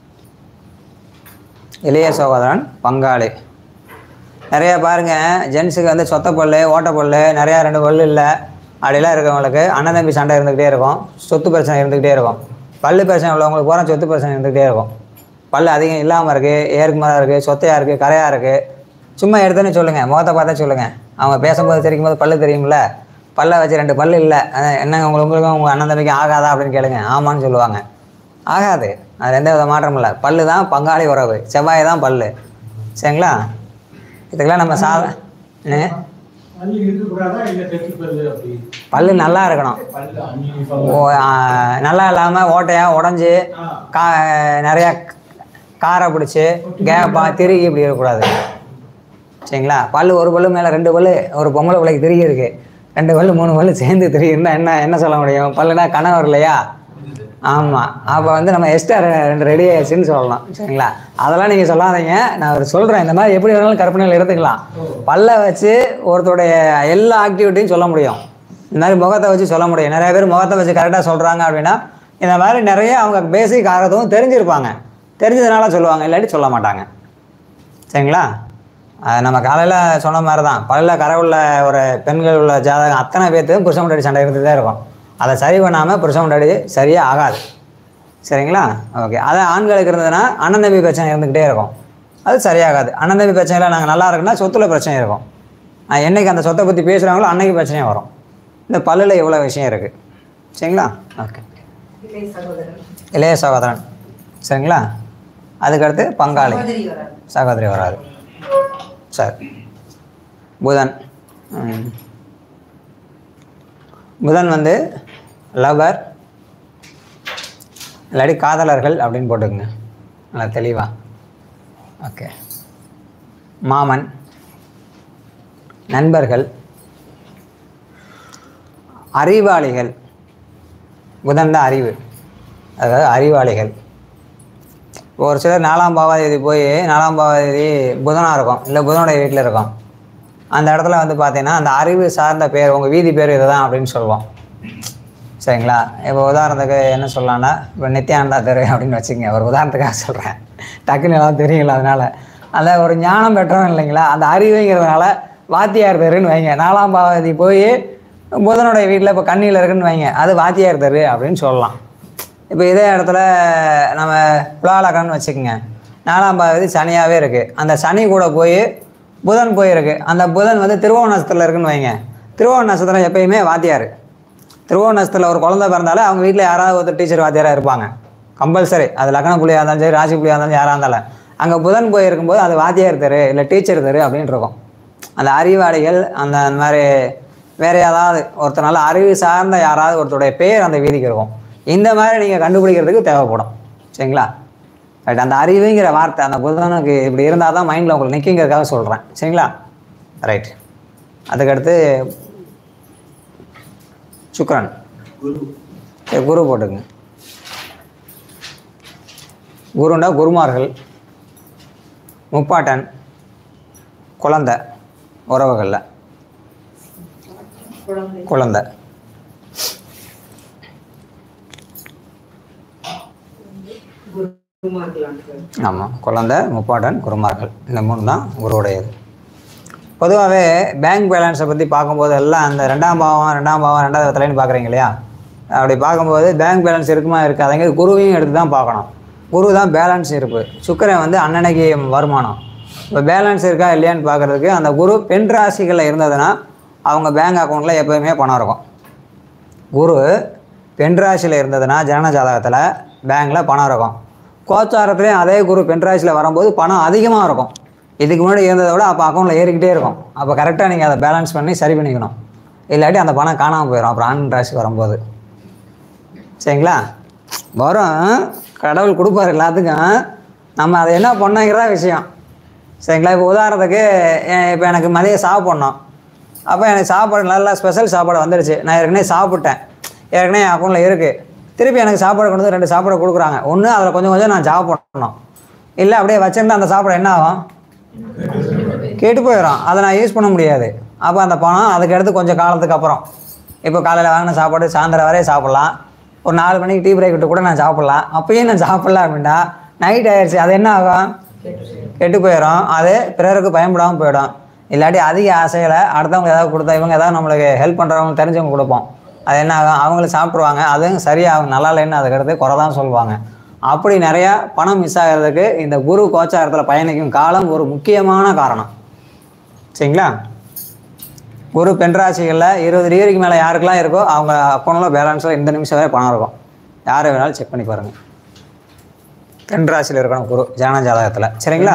இளைய சகோதரன் பங்காளி நிறைய பாருங்க ஜென்ஸுக்கு வந்து சொத்த பல்லு ஓட்ட பல்லு நிறையா ரெண்டு பல்லு இல்லை அப்படிலாம் இருக்கவங்களுக்கு அண்ணன் தம்பி சண்டை இருந்துக்கிட்டே இருக்கும் சொத்து பிரச்சனை இருந்துக்கிட்டே இருக்கும் பல்லு பிரச்சனை உள்ளவங்களுக்கு பூரா சொத்து பிரச்சனை இருந்துக்கிட்டே இருக்கும் பல்லு அதிகம் இல்லாமல் இருக்குது ஏற்குமராக இருக்குது சொத்தையாக இருக்குது கரையாக இருக்குது சும்மா எடுத்தோன்னே சொல்லுங்கள் முகத்தை பார்த்தா சொல்லுங்கள் அவங்க பேசும்போது சிரிக்கும் போது பல்லு தெரியும்ல பல்லை வச்சு ரெண்டு பல்லு இல்லை அஹ் என்னங்க உங்களுக்கு உங்களுக்கும் உங்கள் அண்ணன் தம்பிக்கும் ஆகாதா அப்படின்னு கேளுங்க ஆமான்னு சொல்லுவாங்க ஆகாது அது எந்த வித மாற்றமும் இல்லை பல்லு தான் பங்காளி உறவு செவ்வாய் தான் பல்லு சரிங்களா இதுக்கெல்லாம் நம்ம சாத என்ன? பல்லு இருக்கக்கூடாதா இல்லை தெற்கு பல்லு அப்படி பல்லு நல்லா இருக்கணும் பல்லு அன்னி ஓ ஆ, நல்லா இல்லாமல் ஓட்டையாக உடஞ்சி கா நிறையா காரை பிடிச்சி கேப்பா திருகி இப்படி இருக்கக்கூடாது சரிங்களா பல்லு ஒரு பல்லு மேலே ரெண்டு பல்லு ஒரு பொம்பளை பிள்ளைக்கு திருகி இருக்குது ரெண்டு பல்லு மூணு பல்லு சேர்ந்து திருகி இருந்தால் என்ன என்ன சொல்ல முடியும் பல்லுனா கணவர் இல்லையா ஆமாம் அப்போ வந்து நம்ம எக்ஸ்ட்ரா ரெண்டு ரெடி ஆயிடுச்சுன்னு சொல்லலாம் சரிங்களா அதெல்லாம் நீங்கள் சொல்லாதீங்க நான் ஒரு சொல்கிறேன் இந்த மாதிரி எப்படி வேணாலும் கற்பனையில் எடுத்துக்கலாம் பல்லை வச்சு ஒருத்தருடைய எல்லா ஆக்டிவிட்டியும் சொல்ல முடியும் இந்த மாதிரி முகத்தை வச்சு சொல்ல முடியும் நிறைய பேர் முகத்தை வச்சு கரெக்டாக சொல்கிறாங்க அப்படின்னா இந்த மாதிரி நிறைய அவங்க பேசிக் ஆகிறதும் தெரிஞ்சிருப்பாங்க தெரிஞ்சதுனால சொல்லுவாங்க இல்லாட்டி சொல்ல மாட்டாங்க சரிங்களா அது நம்ம காலையில் சொன்ன மாதிரி தான் பல்லில் கரை உள்ள ஒரு பெண்கள் உள்ள ஜாதகம் அத்தனை பேர்த்துக்கும் புருஷன் முன்னாடி சண்டை இருந்துட்டு தான் இருக்கும் அதை சரி பண்ணாமல் புருஷன் முன்னாடி சரியாக ஆகாது சரிங்களா ஓகே அதை ஆண்களுக்கு இருந்ததுன்னா அண்ணன் தம்பி பிரச்சனை இருந்துக்கிட்டே இருக்கும் அது சரியாகாது அண்ணன் தம்பி பிரச்சனையில் நாங்கள் நல்லா இருக்குன்னா சொத்துல பிரச்சனை இருக்கும் நான் என்னைக்கு அந்த சொத்தை பற்றி பேசுகிறாங்களோ அன்னைக்கு பிரச்சனையும் வரும் இந்த பல்லில் இவ்வளோ விஷயம் இருக்குது சரிங்களா ஓகே இளைய சகோதரன் இளைய சகோதரன் சரிங்களா அதுக்கடுத்து பங்காளி சகோதரி வராது சகோதரி வராது சரி புதன் ம். புதன் வந்து லவர் இல்லாட்டி காதலர்கள் அப்படின்னு போட்டுக்கோங்க நல்லா தெளிவா ஓகே மாமன் நண்பர்கள் அறிவாளிகள் புதன் தான் அறிவு அதாவது அறிவாளிகள் ஒரு சிலர் நாலாம் பாவாதேதி போய் நாலாம் பாவாதேதி புதனாக இருக்கும் இல்லை புதனுடைய வீட்டில் இருக்கும் அந்த இடத்துல வந்து பார்த்தீங்கன்னா அந்த அறிவு சார்ந்த பேர் உங்கள் வீதி பேர் இதுதான் அப்படின்னு சொல்லுவோம் சரிங்களா இப்போ உதாரணத்துக்கு என்ன சொல்லலாம்னா இப்போ நித்யானந்தா தெரு அப்படின்னு வச்சுக்கோங்க ஒரு உதாரணத்துக்காக சொல்கிறேன் டக்குன்னு எல்லாம் தெரியுங்களா அதனால் அந்த ஒரு ஞானம் பெற்றவன் இல்லைங்களா அந்த அறிவுங்கிறதுனால வாத்தியார் தெருன்னு வைங்க நாலாம் பாவாதி போய் புதனுடைய வீட்டில் இப்போ கண்ணியில் இருக்குன்னு வைங்க அது வாத்தியார் தெரு அப்படின்னு சொல்லலாம் இப்போ இதே இடத்துல நம்ம புலாலக்கன்னு வச்சுக்கோங்க நாலாம் பாவதி சனியாகவே இருக்குது அந்த சனி கூட போய் புதன் போயிருக்கு அந்த புதன் வந்து திருவோண நட்சத்திரத்தில் இருக்குன்னு வைங்க திருவோண நட்சத்திரம் எப்பயுமே வாத்தியார் திருவோண நட்சத்திரத்தில் ஒரு குழந்தை பிறந்தாலே அவங்க வீட்டில் யாராவது ஒருத்தர் டீச்சர் வாத்தியாராக இருப்பாங்க கம்பல்சரி அது லக்ன புள்ளியாக இருந்தாலும் சரி ராசி புள்ளியாக இருந்தாலும் யாராக இருந்தாலும் அங்கே புதன் போயிருக்கும்போது அது வாத்தியார் தெரு இல்லை டீச்சர் தெரு அப்படின்னு இருக்கும் அந்த அறிவாளிகள் அந்த அந்த மாதிரி வேறு ஏதாவது ஒருத்தனால அறிவு சார்ந்த யாராவது ஒருத்தருடைய பேர் அந்த வீதிக்கு இருக்கும் இந்த மாதிரி நீங்கள் கண்டுபிடிக்கிறதுக்கு தேவைப்படும் சரிங்களா ரைட் அந்த அறிவுங்கிற வார்த்தை அந்த புதனுக்கு இப்படி இருந்தால் தான் மைண்டில் உங்களுக்கு நிற்குங்கிறதுக்காக சொல்கிறேன் சரிங்களா ரைட் அதுக்கடுத்து சுக்ரன் சரி குரு போட்டுங்க குருண்டா குருமார்கள் முப்பாட்டன் குழந்தை உறவுகளில் குழந்தை குழந்தை குருமார்களான்னு சார் ஆமாம் குழந்தை முப்பாட்டன் குருமார்கள் இந்த மூணு தான் குருவுடையது பொதுவாகவே பேங்க் பேலன்ஸை பற்றி பார்க்கும்போது எல்லாம் அந்த ரெண்டாம் பாவம் ரெண்டாம் பாவம் ரெண்டாவது தலைன்னு பார்க்குறீங்க இல்லையா அப்படி பார்க்கும்போது பேங்க் பேலன்ஸ் இருக்குமா இருக்காதுங்க குருவையும் எடுத்து தான் பார்க்கணும் குரு தான் பேலன்ஸ் இருப்பு சுக்கிரன் வந்து அன்னன்னைக்கு வருமானம் இப்போ பேலன்ஸ் இருக்கா இல்லையான்னு பார்க்குறதுக்கு அந்த குரு பெண் ராசிகளில் இருந்ததுன்னா அவங்க பேங்க் அக்கௌண்ட்டில் எப்போயுமே பணம் இருக்கும் குரு பெண் ராசியில் இருந்ததுன்னா ஜனன ஜாதகத்தில் பேங்க்கில் பணம் இருக்கும் கோச்சாரத்துலேயும் அதே குரு பெண் ராசியில் வரும்போது பணம் அதிகமாக இருக்கும் இதுக்கு முன்னாடி இருந்ததை விட அப்போ அக்கௌண்ட்டில் ஏறிக்கிட்டே இருக்கும் அப்போ கரெக்டாக நீங்கள் அதை பேலன்ஸ் பண்ணி சரி பண்ணிக்கணும் இல்லாட்டி அந்த பணம் காணாமல் போயிடும் அப்புறம் ஆண் ராசி வரும்போது சரிங்களா வரும் கடவுள் கொடுப்பாரு எல்லாத்துக்கும் நம்ம அதை என்ன பண்ணோங்கிறதா விஷயம் சரிங்களா இப்போ உதாரணத்துக்கு இப்போ எனக்கு மதியம் சாப்பிட்ணும் அப்போ எனக்கு சாப்பாடு நல்லா ஸ்பெஷல் சாப்பாடு வந்துடுச்சு நான் ஏற்கனவே சாப்பிட்டேன் ஏற்கனவே என் அக்கௌண்ட்டில் இருக்குது திருப்பி எனக்கு சாப்பாடு கொண்டு வந்து ரெண்டு சாப்பாடு கொடுக்குறாங்க ஒன்று அதில் கொஞ்சம் கொஞ்சம் நான் சாப்பிடணும் இல்லை அப்படியே வச்சிருந்தா அந்த சாப்பாடு என்ன ஆகும் கெட்டு போயிடும் அதை நான் யூஸ் பண்ண முடியாது அப்போ அந்த பணம் அதுக்கு அடுத்து கொஞ்சம் காலத்துக்கு அப்புறம் இப்போ காலையில் வாங்கின சாப்பாடு சாயந்தரம் வரையும் சாப்பிட்லாம் ஒரு நாலு மணிக்கு டீ பிரேக் விட்டு கூட நான் சாப்பிட்லாம் அப்பயும் நான் சாப்பிட்ல அப்படின்னா நைட் ஆயிடுச்சு அது என்ன ஆகும் கெட்டு போயிடும் அது பிறருக்கு பயன்படாமல் போயிடும் இல்லாட்டி அதிக ஆசைகளை அடுத்தவங்க ஏதாவது கொடுத்தா இவங்க ஏதாவது நம்மளுக்கு ஹெல்ப் பண்ணுறவங்க தெரிஞ்சவங்க கொடுப்போம் அது என்ன ஆகும் அவங்களும் சாப்பிட்ருவாங்க அதுவும் சரியாகும் நல்லா இல்லைன்னு அதுக்கடுத்து குறை தான் சொல்லுவாங்க அப்படி நிறையா பணம் மிஸ் ஆகிறதுக்கு இந்த குரு கோச்சாரத்தில் பயணிக்கும் காலம் ஒரு முக்கியமான காரணம் சரிங்களா குரு பெண் ராசிகளில் இருபது டிகிரிக்கு மேலே யாருக்கெல்லாம் இருக்கோ அவங்க அக்கௌண்ட்டில் பேலன்ஸில் இந்த நிமிஷம் வரை பணம் இருக்கும் யாரை வேணாலும் செக் பண்ணி பாருங்கள் பெண் ராசியில் இருக்கணும் குரு ஜனன ஜாதகத்தில் சரிங்களா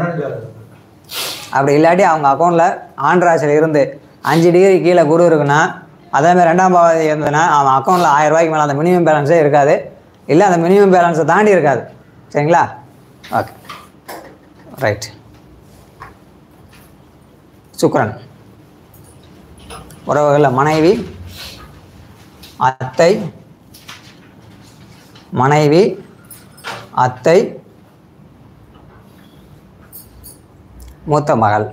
அப்படி இல்லாட்டி அவங்க அக்கௌண்ட்டில் ஆண் ராசியில் இருந்து அஞ்சு டிகிரி கீழே குரு இருக்குன்னா அதேமாதிரி ரெண்டாம் பாவதி இருந்ததுன்னா அவன் அக்கௌண்ட்டில் ஆயிரம் ரூபாய்க்கு மேலே அந்த மினிமம் பேலன்ஸே இருக்காது இல்லை அந்த மினிமம் பேலன்ஸை தாண்டி இருக்காது சரிங்களா ஓகே ரைட் சுக்ரன் உறவுகளில் மனைவி அத்தை மனைவி அத்தை மூத்த மகள்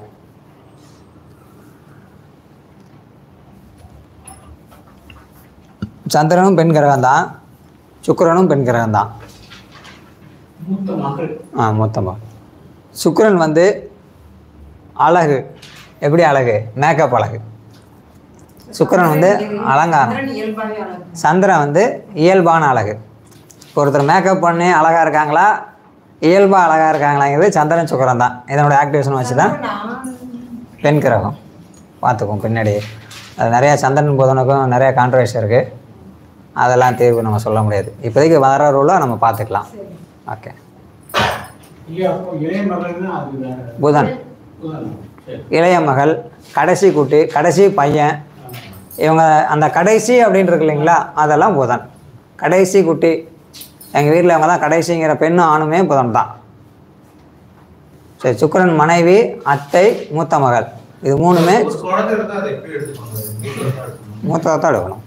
சந்திரனும் பெண் கிரகம் தான் சுக்கிரனும் பெண் கிரகம் தான் மூத்த மகள் ஆ மூத்த மகள் சுக்கிரன் வந்து அழகு எப்படி அழகு மேக்கப் அழகு சுக்கிரன் வந்து அலங்காரம் சந்திரன் இயல்பாகவே அழகு சந்திரன் வந்து இயல்பான அழகு ஒருத்தர் மேக்கப் பண்ணி அழகாக இருக்காங்களா இயல்பாக அழகாக இருக்காங்களாங்கிறது சந்திரன் சுக்கிரன் தான் இதனோட ஆக்டிவேஷன் வச்சு தான் பெண் கிரகம் பார்த்துக்குவோம் பின்னாடி அது நிறையா சந்திரன் புதனுக்கும் நிறைய கான்ட்ரவர்சி இருக்குது அதெல்லாம் தீர்வு நம்ம சொல்ல முடியாது இப்போதைக்கு வர ரூலாக நம்ம பார்த்துக்கலாம் ஓகே இல்லையா அப்போ இளைய மகள்னா அது வேற புதன் புதன். சரி இளைய மகள் கடைசி குட்டி கடைசி பையன் இவங்க அந்த கடைசி அப்படின்னு இருக்கு இல்லைங்களா அதெல்லாம் புதன் கடைசி குட்டி எங்கள் வீட்டில் அவங்க தான் கடைசிங்கிற பெண்ணும் ஆணுமே புதன் தான் சரி சுக்கிரன் மனைவி அத்தை மூத்த மகள் இது மூணுமே ஒரு குழந்தை இருந்தா அதை எப்படி எடுத்துப்பாங்க மூத்ததை தான் எடுக்கணும்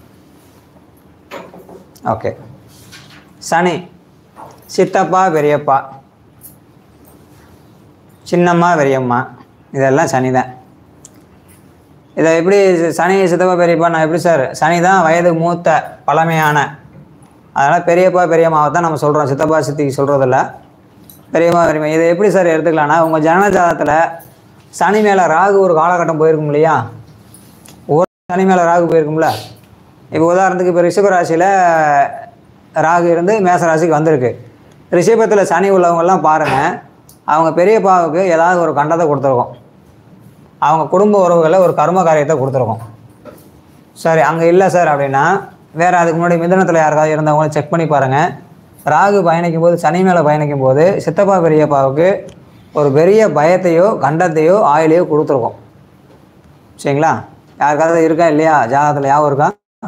ஓகே சனி சித்தப்பா பெரியப்பா சின்னம்மா பெரியம்மா இதெல்லாம் சனி தான் இதை எப்படி சனி சித்தப்பா பெரியப்பா நான் எப்படி சார் சனி தான் வயது மூத்த பழமையான அதனால் பெரியப்பா பெரியம்மாவை தான் நம்ம சொல்கிறோம் சித்தப்பா சித்திக்கு சொல்கிறதில்ல பெரியம்மா பெரியம்மா இதை எப்படி சார் எடுத்துக்கலாம்னா உங்கள் ஜனன ஜாதகத்தில் சனி மேலே ராகு ஒரு காலகட்டம் போயிருக்கும் இல்லையா ஒரு சனி மேலே ராகு போயிருக்கும்ல இப்போ உதாரணத்துக்கு இப்போ ரிஷப ராசியில் ராகு இருந்து மேச ராசிக்கு வந்திருக்கு ரிஷபத்தில் சனி உள்ளவங்கெல்லாம் பாருங்கள் அவங்க பெரியப்பாவுக்கு ஏதாவது ஒரு கண்டத்தை கொடுத்துருக்கோம் அவங்க குடும்ப உறவுகளில் ஒரு கர்ம காரியத்தை கொடுத்துருக்கோம் சரி அங்கே இல்லை சார் அப்படின்னா வேறு அதுக்கு முன்னாடி மிதனத்தில் யாருக்காவது இருந்தவங்கள செக் பண்ணி பாருங்கள் ராகு பயணிக்கும் போது சனி மேலே பயணிக்கும் போது சித்தப்பா பெரியப்பாவுக்கு ஒரு பெரிய பயத்தையோ கண்டத்தையோ ஆயிலையோ கொடுத்துருக்கோம் சரிங்களா யாருக்காவது இருக்கா இல்லையா ஜாதகத்தில் யாவும் இருக்கா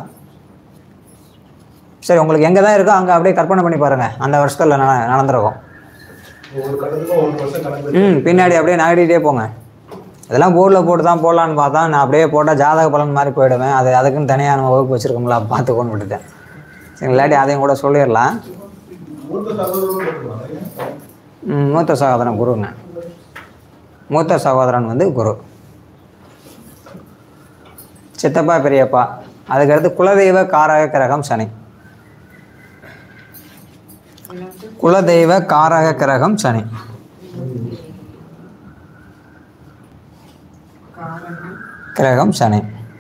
சரி உங்களுக்கு எங்கே தான் இருக்கோ அங்கே அப்படியே கற்பனை பண்ணி பாருங்கள் அந்த வருஷத்தில் நட நடந்திருக்கும் ஒரு கட்டத்துக்கும் ஒரு வருஷம் கணக்கு ம் பின்னாடி அப்படியே நகட்டிகிட்டே போங்க இதெல்லாம் போர்டில் போட்டு தான் போடலான்னு பார்த்தா நான் அப்படியே போட்டால் ஜாதக பலன் மாதிரி போயிடுவேன் அது அதுக்குன்னு தனியாக நம்ம வகுப்பு வச்சுருக்கோம்ல பார்த்துக்கோன்னு விட்டுட்டேன் சரி இல்லாட்டி அதையும் கூட சொல்லிடலாம் மூத்த சகோதரரும் இருக்கலாம் இல்லையா? ம், மூத்த சகோதரன் குருங்க மூத்த சகோதரன் வந்து குரு சித்தப்பா பெரியப்பா அதுக்கடுத்து குலதெய்வ காரக கிரகம் சனி குலதெய்வ காரக கிரகம் சனி காரணம் கிரகம் சனி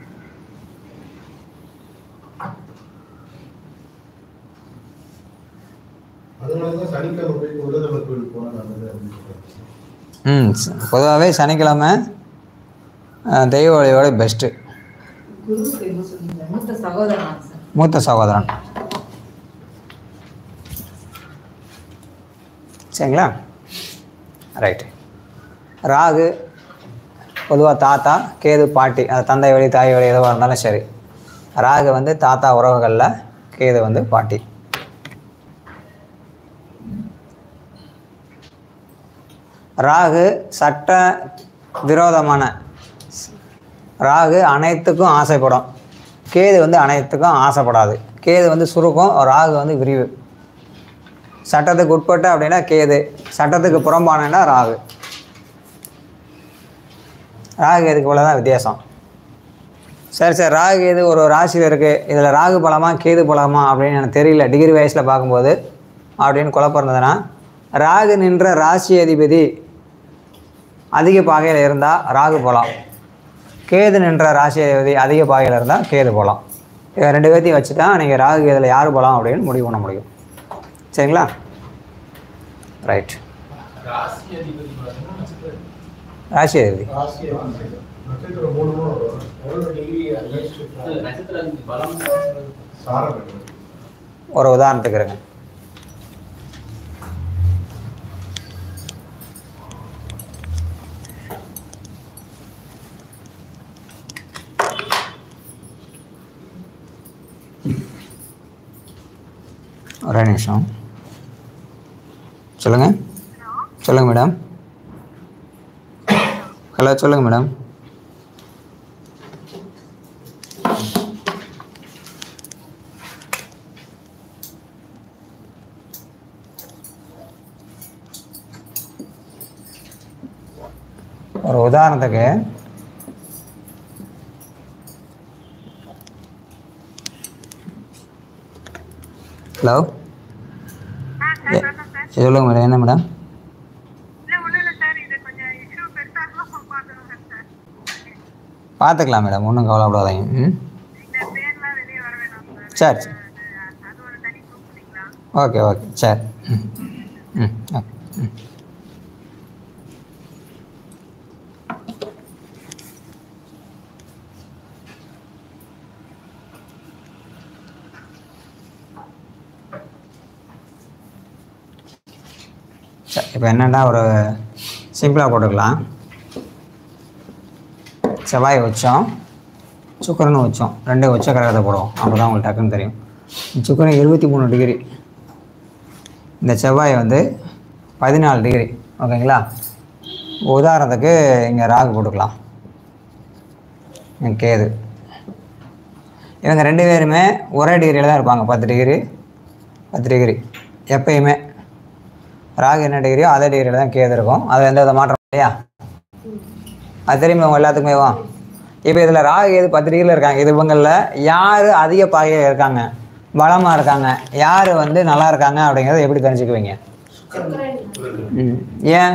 அதனாலதான் சனிக்கிழமை போய் குலதெய்வ கோயிலுக்கு போனா நல்லது அப்படின்னு சொல்றாங்க. ம் பொதுவாகவே சனிக்கிழமை அஹ், தெய்வ வழிபாடு பெஸ்ட்டு குருவுக்கு என்ன சொன்னீங்க மூத்த சகோதரனா சார் மூத்த சகோதரன் சரிங்களா ரைட்டு ராகு பொதுவாக தாத்தா கேது பாட்டி அது தந்தை வழி தாய் வழி எதுவாக இருந்தாலும் சரி ராகு வந்து தாத்தா உறவுகளில் கேது வந்து பாட்டி ராகு சட்ட விரோதமான ராகு அனைத்துக்கும் ஆசைப்படும் கேது வந்து அனைத்துக்கும் ஆசைப்படாது கேது வந்து சுருக்கம் ராகு வந்து விரிவு சட்டத்துக்கு உட்பட்ட அப்படின்னா கேது சட்டத்துக்கு புறம்பானன்னா ராகு ராகு எதுக்கு இவ்வளோ தான் வித்தியாசம் சரி சரி ராகு எது ஒரு ராசியில் இருக்குது இதில் ராகு பலமா கேது பலமா அப்படின்னு எனக்கு தெரியல டிகிரி வயசில் பார்க்கும்போது அப்படின்னு குழப்பம் இருந்ததுன்னா ராகு நின்ற ராசி அதிபதி அதிக பாகையில் இருந்தால் ராகு போகலாம் கேது நின்ற ராசி அதிபதி அதிக பாகையில் இருந்தால் கேது போகலாம் இதை ரெண்டு பேர்த்தையும் வச்சு தான் நீங்கள் ராகு இதில் யார் போகலாம் அப்படின்னு முடிவு பண்ண முடியும் சரிங்களா ரைட் ராசி அதிபதி பார்த்தீங்கன்னா நட்சத்திரம் ராசி அதிபதி ராசி அதிபதி நட்சத்திரம் மூணு மூணு வரும். எவ்வளோ டிகிரி அட்ஜஸ்ட் நட்சத்திரம் பலம் சாரம் இருக்கு. ஒரு உதாரணத்துக்கு இருங்க ஒரே நிமிஷம் சொல்லுங்க சொல்லுங்க மேடம் ஹலோ சொல்லுங்க மேடம் ஒரு உதாரணத்துக்கு ஹலோ சொல்லுங்க மேடம் என்ன மேடம் இல்லை ஒன்றும் இல்லை சார் இது கொஞ்சம் இஷ்யூ பெருசாக பார்த்துருக்கேன் சார் பார்த்துக்கலாம் மேடம் ஒன்றும் கவலைப்படாதீங்க ம் இந்த பேர்லாம் வெளியே வர வேணாம் சார் சரி அது அது ஒரு தனி குரூப் பண்ணிக்கலாம் ஓகே ஓகே சரி ம் ம் ஓகே ம் சரி இப்போ என்னென்னா ஒரு சிம்பிளாக போட்டுக்கலாம் செவ்வாய் உச்சம் சுக்கரன் உச்சம் ரெண்டு உச்ச கிரகத்தை போடுவோம் அப்போ தான் உங்களுக்கு டக்குன்னு தெரியும் சுக்கரன் இருபத்தி மூணு டிகிரி இந்த செவ்வாய் வந்து பதினாலு டிகிரி ஓகேங்களா உதாரணத்துக்கு இங்கே ராகு போட்டுக்கலாம் இங்க கேது இவங்க ரெண்டு பேருமே ஒரே டிகிரியில் தான் இருப்பாங்க பத்து டிகிரி பத்து டிகிரி எப்பயுமே ராகு என்ன டிகிரியோ அதே டிகிரியில் தான் கேது இருக்கும் அது எந்த வித மாற்றம் இல்லையா அது தெரியுமா உங்க எல்லாத்துக்குமே வா இப்போ இதில் ராகு எது பத்து டிகிரியில் இருக்காங்க இது இவங்களில் யார் அதிக பாகையில் இருக்காங்க பலமாக இருக்காங்க யார் வந்து நல்லா இருக்காங்க அப்படிங்கிறத எப்படி தெரிஞ்சுக்குவீங்க ம் ஏன்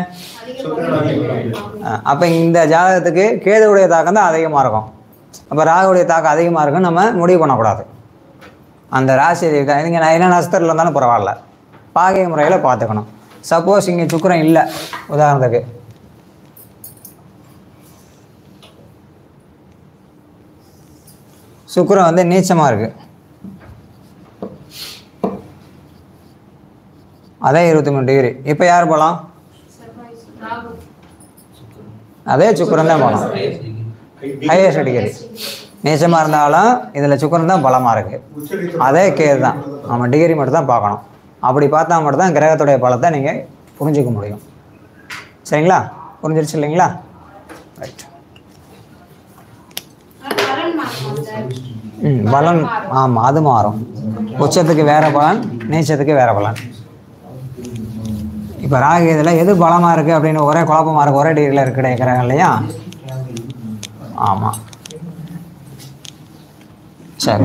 அப்போ இந்த ஜாதகத்துக்கு கேதுவுடைய தாக்கம் தான் அதிகமாக இருக்கும் அப்போ ராகுடைய தாக்கம் அதிகமாக இருக்குன்னு நம்ம முடிவு பண்ணக்கூடாது அந்த ராசி நீங்கள் நான் என்ன நட்சத்திரத்தில் இருந்தாலும் பரவாயில்ல பாகை முறையில் பார்த்துக்கணும் சப்போஸ் இங்கே சுக்கிரன் இல்லை உதாரணத்துக்கு சுக்கிரன் வந்து நீச்சமாக இருக்குது அதே இருபத்தி மூணு டிகிரி இப்போ யார் போகலாம் அதே சுக்கிரன் தான் போகலாம் ஹையஸ்ட் டிகிரி நீச்சமாக இருந்தாலும் இதில் சுக்கிரன் தான் பலமாக இருக்குது உச்சநீச்சம் அதே கேது தான் நம்ம டிகிரி மட்டும் தான் பார்க்கணும் அப்படி பார்த்தா மட்டும் தான் கிரகத்துடைய பலத்தை நீங்கள் புரிஞ்சுக்க முடியும் சரிங்களா புரிஞ்சிருச்சு இல்லைங்களா ரைட் பலன் மாறுமா சார் ம் பலன் ஆமாம் அது மாறும் உச்சத்துக்கு வேற பலன் நீச்சத்துக்கு வேற பலன் இப்போ ராகு இதில் எது பலமாக இருக்குது அப்படின்னு ஒரே குழப்பமாக இருக்குது ஒரே டிகிரியில் இருக்கிற கிரகம் இல்லையா ஆமாம் சரி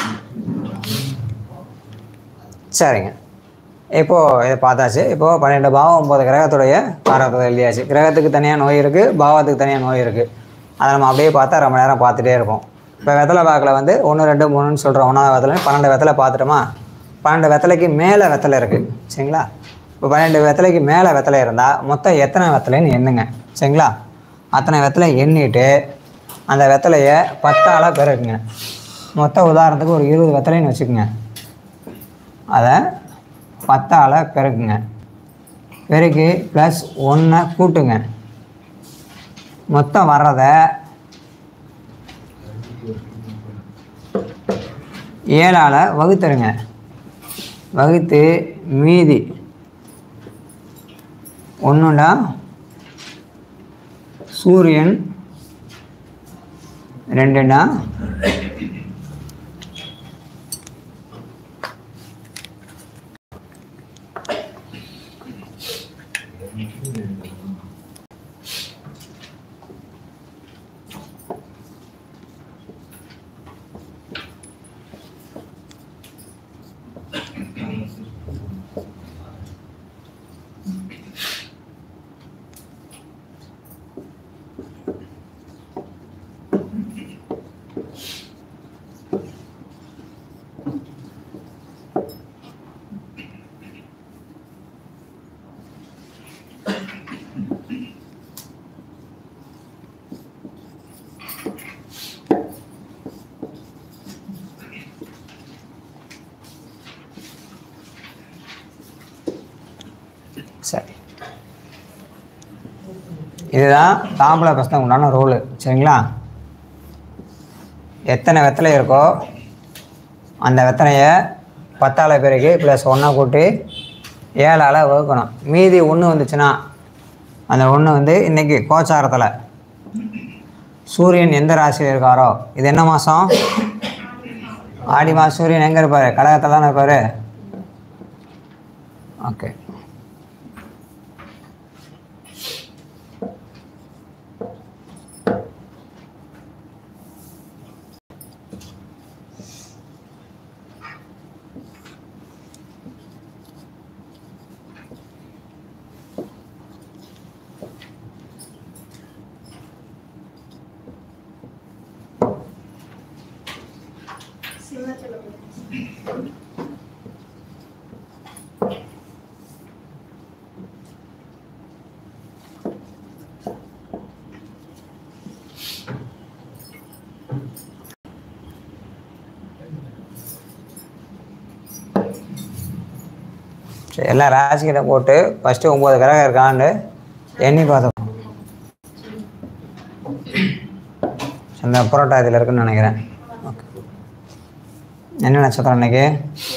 சரிங்க இப்போது இதை பார்த்தாச்சு இப்போது பன்னெண்டு பாவம் ஒம்பது கிரகத்துடைய காரகத்தை எழுதியாச்சு கிரகத்துக்கு தனியாக நோய் இருக்குது பாவத்துக்கு தனியாக நோய் இருக்குது அதை நம்ம அப்படியே பார்த்தா ரொம்ப நேரம் பார்த்துட்டே இருப்போம் இப்போ வெத்தலை பாக்கில் வந்து ஒன்று ரெண்டு மூணுன்னு சொல்கிறோம் ஒன்றாவது வெத்தலை பன்னெண்டு வெத்தலை பார்த்துட்டோமா பன்னெண்டு வெத்தலைக்கு மேலே வெத்தலை இருக்குது சரிங்களா இப்போ பன்னெண்டு வெத்தலைக்கு மேலே வெத்தலை இருந்தால் மொத்தம் எத்தனை வெத்தலைன்னு எண்ணுங்க சரிங்களா அத்தனை வெத்தலை எண்ணிட்டு அந்த வெத்தலையை பத்தால் பெருக்குங்க மொத்த உதாரணத்துக்கு ஒரு இருபது வெத்தலைன்னு வச்சுக்கோங்க அதை பத்தால் பெருக்குங்க பெருக்கி ப்ளஸ் ஒன்றை கூட்டுங்க மொத்தம் வர்றதை ஏழால் வகுத்துருங்க வகுத்து மீதி ஒன்றுண்டா சூரியன் ரெண்டுண்டா சரி இதுதான் தாம்பளை பசங்க உண்டான ரூலு சரிங்களா எத்தனை வெத்தலை இருக்கோ அந்த வெத்தலையை பத்தால பிறகு ப்ளஸ் ஒன்றை கூட்டி ஏழால் வகுக்கணும் மீதி ஒன்று வந்துச்சுன்னா அந்த ஒன்று வந்து இன்றைக்கி கோச்சாரத்தில் சூரியன் எந்த ராசியில் இருக்காரோ இது என்ன மாதம் ஆடி மாதம் சூரியன் எங்கே இருப்பார் கடகத்தில் தானே இருப்பார் ஓகே சரி எல்லா ராசிக்கிட்ட போட்டு ஃபஸ்ட்டு ஒம்பது கிரகம் இருக்கான்னு எண்ணி பார்த்தோம் அந்த புரோட்டா இதில் இருக்குன்னு நினைக்கிறேன் ஓகே என்ன நட்சத்திரம் இன்னைக்கு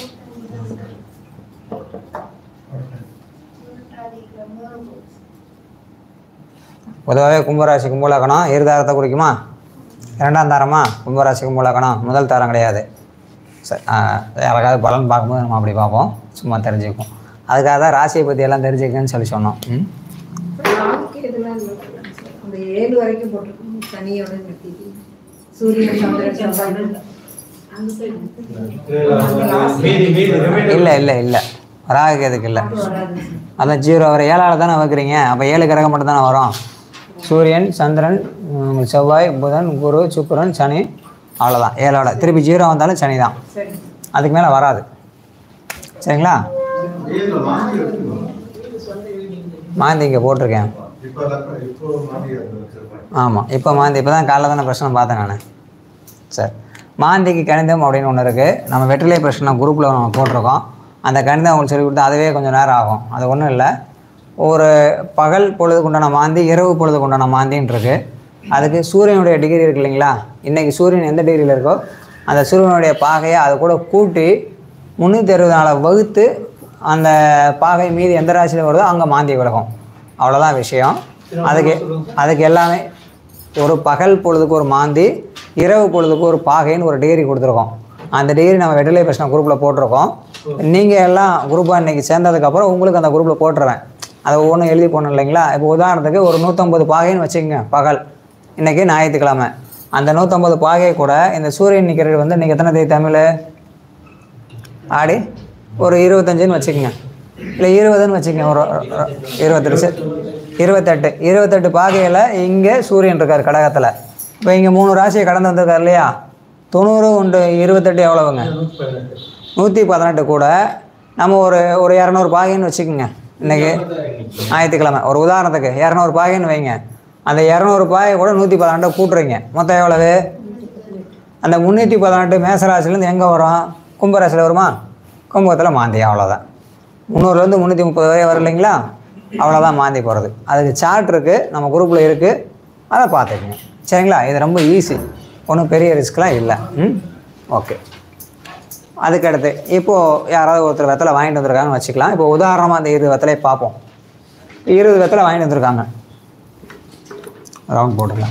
பொதுவாகவே கும்பராசி கும்பலக்கணம் இரு தாரத்தை குறிக்குமா இரண்டாம் தாரமா கும்பராசி கும்பலக்கணம் முதல் தாரம் கிடையாது சரி ஆ, யாருக்காவது பலன் பார்க்கும்போது நம்ம அப்படி பார்ப்போம் சும்மா தெரிஞ்சுக்குவோம் அதுக்காக தான் ராசியை பற்றி எல்லாம் தெரிஞ்சுக்கன்னு சொல்லி சொன்னோம் ம் ராகுக்கு எதெல்லாம் இல்லை. அந்த ஏழு வரைக்கும் போட்டிருக்கோம் சனியோட நிறுத்திட்டு சூரியன் சந்திரன் செவ்வாய் அந்த சைடு மீதி மீதி remainder இல்லை இல்லை இல்லை ராகு எதுக்கு இல்லை வராது அதான் ஜீரோ வர ஏழால் தானே வைக்கிறீங்க அப்போ ஏழு கிரகம் மட்டும் தானே வரும் சூரியன் சந்திரன் உம், செவ்வாய் புதன் குரு சுக்கிரன் சனி அவ்வளோதான் ஏழோட திருப்பி ஜீரோ வந்தாலும் சனி தான் சரி அதுக்கு மேலே வராது சரிங்களா ஏழுல மாந்தி இருக்குங்களா? மாந்தி இங்கே போட்டிருக்கேன் இப்ப லக்ன- இப்போ மாந்தி அந்த வச்சிருப்பாங்க. ஆமாம் இப்போ மாந்தி இப்போ தான் காலைல தானே பிரச்சனை பார்த்தேன் நான் சரி மாந்திக்கு கணிதம் அப்படின்னு ஒன்று இருக்குது நம்ம வெற்றிலை பிரச்சனை குரூப்பில் நம்ம போட்டிருக்கோம் அந்த கணிதம் உங்களுக்கு சொல்லி கொடுத்தா அதுவே கொஞ்சம் நேரம் ஆகும் அது ஒன்றும் இல்லை ஒரு பகல் பொழுதுக்கு உண்டான மாந்தி இரவு பொழுதுக்கு உண்டான மாந்தின்னு இருக்கு அதுக்கு சூரியனுடைய டிகிரி இருக்கு இல்லைங்களா இன்றைக்கி சூரியன் எந்த டிகிரியில் இருக்கோ அந்த சூரியனுடைய பாகையை அதை கூட கூட்டி முந்நூற்றி அறுபது நாளை வகுத்து அந்த பாகை மீதி எந்த ராசியில் வருதோ அங்கே மாந்தி விலகும் அவ்வளோதான் விஷயம் அதுக்கு அதுக்கு எல்லாமே ஒரு பகல் பொழுதுக்கு ஒரு மாந்தி இரவு பொழுதுக்கு ஒரு பாகைன்னு ஒரு டிகிரி கொடுத்துருக்கோம் அந்த டிகிரி நம்ம வெற்றிலை பிரச்சனை குரூப்பில் போட்டிருக்கோம் நீங்கள் எல்லாம் குரூப்பாக இன்றைக்கி சேர்ந்ததுக்கப்புறம் உங்களுக்கு அந்த குரூப்பில் போட்டுருவேன் அதை ஒவ்வொன்றும் எழுதி போடணும் இல்லைங்களா இப்போ உதாரணத்துக்கு ஒரு நூற்றம்பது பாகைன்னு வச்சுக்கோங்க பகல் இன்றைக்கி ஞாயிற்றுக்கிழமை அந்த நூற்றம்பது பாகை கூட இந்த சூரியன் நிற்கிறது வந்து இன்றைக்கி எத்தனை தேதி தமிழ் ஆடி ஒரு இருபத்தஞ்சுன்னு வச்சுக்கோங்க இல்லை இருபதுன்னு வச்சுக்கோங்க ஒரு ஒரு- இருபத்தெட்டு சரி. இருபத்தெட்டு இருபத்தெட்டு பாகையில் இங்கே சூரியன் இருக்கார் கடகத்தில் இப்போ இங்கே மூணு ராசியை கடந்து வந்திருக்கார் இல்லையா தொண்ணூறு உண்டு இருபத்தெட்டு எவ்வளவுங்க நூற்றி பதினெட்டு கூட நம்ம ஒரு ஒரு இரநூறு பாகைன்னு வச்சுக்கோங்க இன்றைக்கி ஞாயிற்றுக்கிழமை ஒரு உதாரணத்துக்கு இரநூறு பாகைன்னு வைங்க அந்த இரநூறு பாகை கூட நூற்றி பதினெட்டை கூட்டுறீங்க மொத்தம் எவ்வளவு அந்த முந்நூற்றி பதினெட்டு மேசராசிலேருந்து எங்கே வரும் கும்பராசியில் வருமா கும்பகத்தில் மாந்தி அவ்வளோதான் முந்நூறுலேருந்து முந்நூற்றி முப்பது வரை வரும் இல்லைங்களா அவ்வளோதான் மாந்தி போகிறது அதுக்கு சார்ட் இருக்குது நம்ம குரூப்பில் இருக்குது அதை பார்த்துக்கங்க சரிங்களா இது ரொம்ப ஈஸி ஒன்றும் பெரிய ரிஸ்க்லாம் இல்லை ம் ஓகே அதுக்கடுத்து இப்போது யாராவது ஒருத்தர் வெத்தலை வாங்கிட்டு வந்திருக்காங்கன்னு வச்சுக்கலாம் இப்போ உதாரணமாக அந்த இருபது வெத்தலையை பார்ப்போம் இருபது வெத்தலை வாங்கிட்டு வந்திருக்காங்க ரவுண்ட் போட்டுக்கலாம்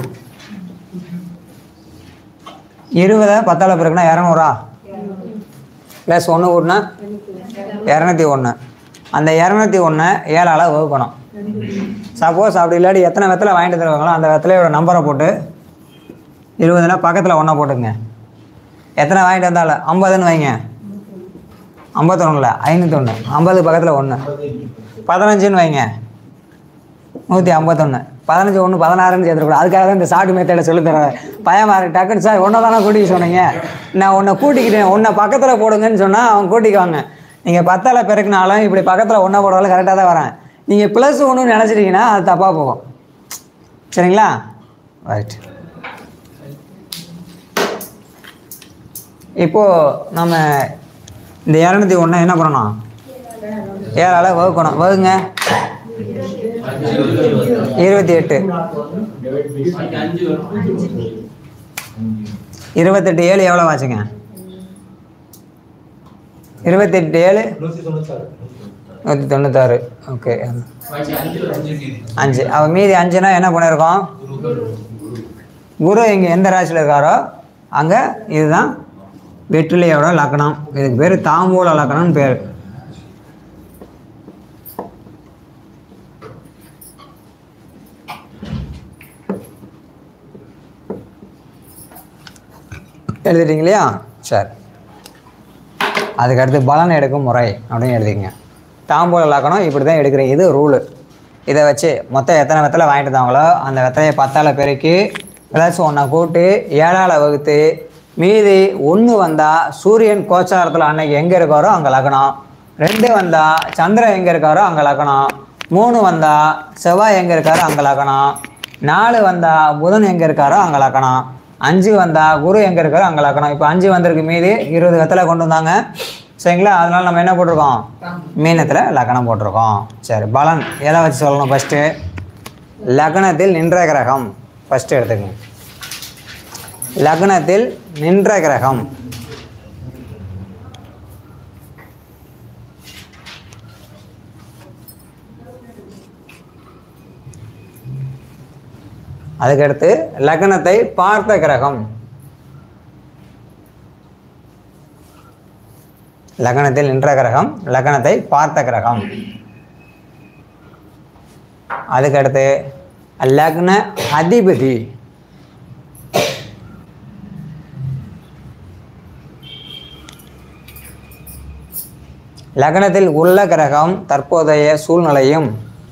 இருபதை பத்தால பிறகுனா இரநூறா ப்ளஸ் ஒன்று கூட்டினா இரநூத்தி ஒன்று அந்த இரநூத்தி ஒன்றை ஏழால் வகுக்கணும் சப்போஸ் அப்படி இல்லாட்டி எத்தனை வெத்தலை வாங்கிட்டு வந்துருக்காங்களோ அந்த வெத்தலையோட நம்பரை போட்டு இருபதுனா பக்கத்தில் ஒன்றை போட்டுங்க எத்தனை வாங்கிட்டு வந்தாலும் ஐம்பதுன்னு வைங்க ஐம்பத்தொன்னில் ஐநூற்றொன்று ஐம்பது பக்கத்தில் ஒன்று பதினஞ்சுன்னு வைங்க நூற்றி ஐம்பத்தொன்று பதினஞ்சு ஒன்று பதினாறுன்னு சேர்த்துக்கூடாது அதுக்காக தான் இந்த சாட்டு மெத்தடை சொல்லித்தரேன் பயமா இருக்கு டக்குன்னு சார் ஒன்றை தானே கூட்டிக்க சொன்னீங்க நான் உன்னை கூட்டிக்கிட்டேன் உன்னை பக்கத்தில் போடுங்கன்னு சொன்னால் அவன் கூட்டிக்குவாங்க நீங்கள் பத்தால பெருக்கினாலும் இப்படி பக்கத்தில் ஒன்றை போடுறதால கரெக்டாக தான் வரேன் நீங்கள் ப்ளஸ் ஒன்று நினச்சிட்டிங்கன்னா அது தப்பாக போகும் சரிங்களா ரைட் இப்போது நம்ம இந்த இரநூத்தி ஒன்றை என்ன பண்ணணும் ஏழால் வகுக்கணும் வகுங்க இருபத்தி எட்டு இருபத்தெட்டு ஏழு எவ்வளோ ஆச்சுங்க இருபத்தெட்டு ஏழு நூற்றி தொண்ணூத்தாறு நூற்றி தொண்ணூத்தாறு ஓகே அஞ்சு அவன் மீதி அஞ்சுனா என்ன பண்ணியிருக்கோம் குரு இங்கே எந்த ராசியில் இருக்காரோ அங்கே இதுதான் வெற்றிலையோட லக்னம் இதுக்கு பேர் தாம்பூல லக்னம்னு பேர் எழுதிட்டீங்க இல்லையா சரி அதுக்கடுத்து பலன் எடுக்கும் முறை அப்படின்னு எழுதிங்க தாம்பூல லக்கணம் இப்படி தான் எடுக்கிறீங்க இது ரூலு இதை வச்சு மொத்தம் எத்தனை வெத்தலை வாங்கிட்டு இருந்தாங்களோ அந்த வெத்தலையை பத்தால் பெருக்கி ப்ளஸ் ஒன்றை கூட்டி ஏழால் வகுத்து மீதி ஒன்று வந்தால் சூரியன் கோச்சாரத்தில் அன்னைக்கு எங்கே இருக்காரோ அங்கே லக்கணம் ரெண்டு வந்தால் சந்திரன் எங்கே இருக்காரோ அங்கே லக்கணம் மூணு வந்தால் செவ்வாய் எங்கே இருக்காரோ அங்கே லக்கணம் நாலு வந்தால் புதன் எங்கே இருக்காரோ அங்கே லக்கணம் அஞ்சு வந்தால் குரு எங்கே இருக்காரோ அங்கே லக்கணம் இப்போ அஞ்சு வந்திருக்கு மீதி இருபது வெத்தலை கொண்டு வந்தாங்க சரிங்களா அதனால நம்ம என்ன போட்டிருக்கோம் மீனத்தில் லக்கணம் போட்டிருக்கோம் சரி பலன் எதை வச்சு சொல்லணும் ஃபஸ்ட்டு லக்னத்தில் நின்ற கிரகம் ஃபஸ்ட்டு எடுத்துக்கங்க லக்னத்தில் நின்ற கிரகம் அதுக்கடுத்து லக்னத்தை பார்த்த கிரகம் லக்னத்தில் நின்ற கிரகம் லக்னத்தை பார்த்த கிரகம் அதுக்கடுத்து லக்ன அதிபதி லக்னத்தில் உள்ள கிரகம் தற்போதைய சூழ்நிலையும்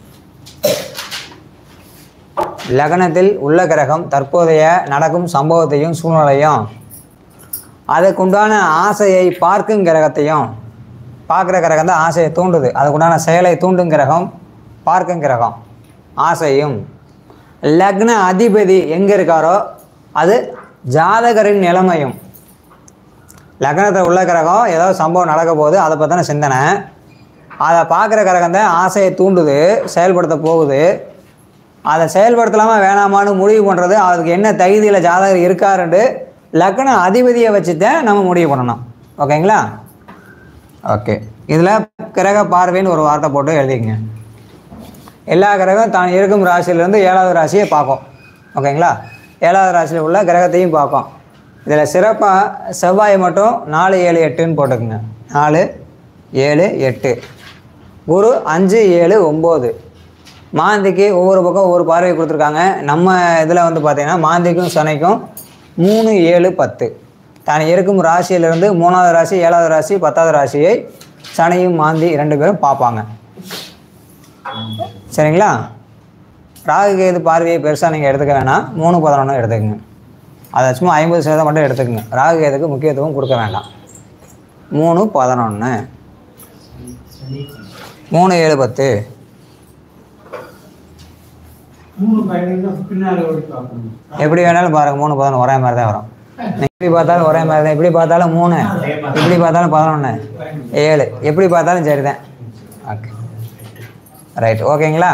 லக்னத்தில் உள்ள கிரகம் தற்போதைய நடக்கும் சம்பவத்தையும் சூழ்நிலையும் அதுக்குண்டான ஆசையை பார்க்கும் கிரகத்தையும் பார்க்குற கிரகம் தான் ஆசையை தூண்டுது அதுக்குண்டான செயலை தூண்டும் கிரகம் பார்க்கும் கிரகம் ஆசையும் லக்ன அதிபதி எங்கே இருக்காரோ அது ஜாதகரின் நிலைமையும் லக்னத்தில் உள்ள கிரகம் ஏதோ சம்பவம் நடக்க போகுது அதை பற்றின சிந்தனை அதை பார்க்குற கிரகம் தான் ஆசையை தூண்டுது செயல்படுத்த போகுது அதை செயல்படுத்தலாமா வேணாமான்னு முடிவு பண்ணுறது அதுக்கு என்ன தகுதியில் ஜாதகர் இருக்காருன்ட்டு லக்ன அதிபதியை வச்சு தான் நம்ம முடிவு பண்ணணும் ஓகேங்களா ஓகே இதில் கிரக பார்வைன்னு ஒரு வார்த்தை போட்டு எழுதிக்கங்க எல்லா கிரகம் தான் இருக்கும் ராசியிலேருந்து ஏழாவது ராசியை பார்க்கும் ஓகேங்களா ஏழாவது ராசியில் உள்ள கிரகத்தையும் பார்க்கும் இதில் சிறப்பாக செவ்வாய் மட்டும் நாலு ஏழு எட்டுன்னு போட்டுக்குங்க நாலு ஏழு எட்டு குரு அஞ்சு ஏழு ஒம்பது மாந்திக்கு ஒவ்வொரு பக்கம் ஒவ்வொரு பார்வை கொடுத்துருக்காங்க நம்ம இதில் வந்து பார்த்தீங்கன்னா மாந்திக்கும் சனைக்கும் மூணு ஏழு பத்து தான் இருக்கும் ராசியிலிருந்து மூணாவது ராசி ஏழாவது ராசி பத்தாவது ராசியை சனியும் மாந்தி ரெண்டு பேரும் பார்ப்பாங்க சரிங்களா ராகு கேது பார்வையை பெருசாக நீங்கள் எடுத்துக்க வேணாம் மூணு பதினொன்று எடுத்துக்கங்க அதை சும்மா ஐம்பது சதவீதம் மட்டும் எடுத்துக்கங்க ராகு கேதுக்கு முக்கியத்துவம் கொடுக்க வேண்டாம் மூணு பதினொன்று மூணு ஏழு பத்து மூணு பையனுக்கு பின்னாடி ஓடி பார்க்கணும் எப்படி வேணாலும் பாருங்கள் மூணு பதினொன்று ஒரே மாதிரி தான் வரும் நீங்க எப்படி பார்த்தாலும் ஒரே மாதிரி தான் இப்படி பார்த்தாலும் மூணு இப்படி பார்த்தாலும் பதினொன்று ஏழு எப்படி பார்த்தாலும் சரி தான் ஓகே ரைட் ஓகேங்களா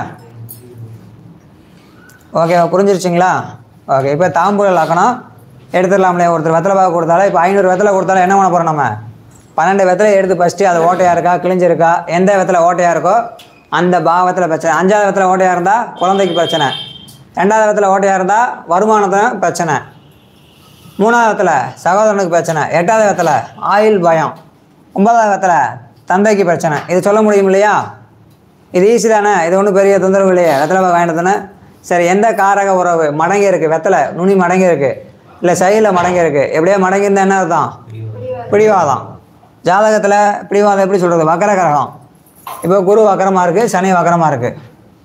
ஓகே புரிஞ்சிருச்சுங்களா ஓகே இப்போ தாம்பூல லக்கணம் எடுத்துடலாம்லையே ஒருத்தர் வெத்தலை பாக்கு கொடுத்தாலும் இப்போ ஐநூறு வெத்தலை கொடுத்தாலும் என்ன பண்ண போகிறோம் நம்ம பன்னெண்டு வெத்தலை எடுத்து ஃபஸ்ட்டு அது ஓட்டையாக இருக்கா கிழிஞ்சிருக்கா எந்த வெத்தலை ஓட்டையாக இருக்கோ அந்த பாவத்தில் பிரச்சனை அஞ்சாவது வெத்தலை ஓட்டையாக இருந்தால் குழந்தைக்கு பிரச்சனை ரெண்டாவது வெத்தலை ஓட்டையாக இருந்தால் வருமானத்தில் பிரச்சனை மூணாவது வெத்தலை சகோதரனுக்கு பிரச்சனை எட்டாவது வெத்தலை ஆயில் பயம் ஒன்பதாவது வெத்தலை தந்தைக்கு பிரச்சனை இது சொல்ல முடியும் இல்லையா இது ஈஸி தானே இது ஒன்றும் பெரிய தொந்தரவு இல்லையே வெத்தலை பாக்கு வாங்கிட்டு தானே சரி எந்த காரக உறவு மடங்கி இருக்குது வெத்தலை நுனி மடங்கி இருக்குது இல்லை சைடில் மடங்கி இருக்குது எப்படியே மடங்கி இருந்தால் என்ன அர்த்தம் பிடிவாதம் ஜாதகத்தில் பிடிவாதம் எப்படி சொல்கிறது வக்கர கிரகம் இப்போ குரு வக்கரமாக இருக்குது சனி வக்கரமாக இருக்குது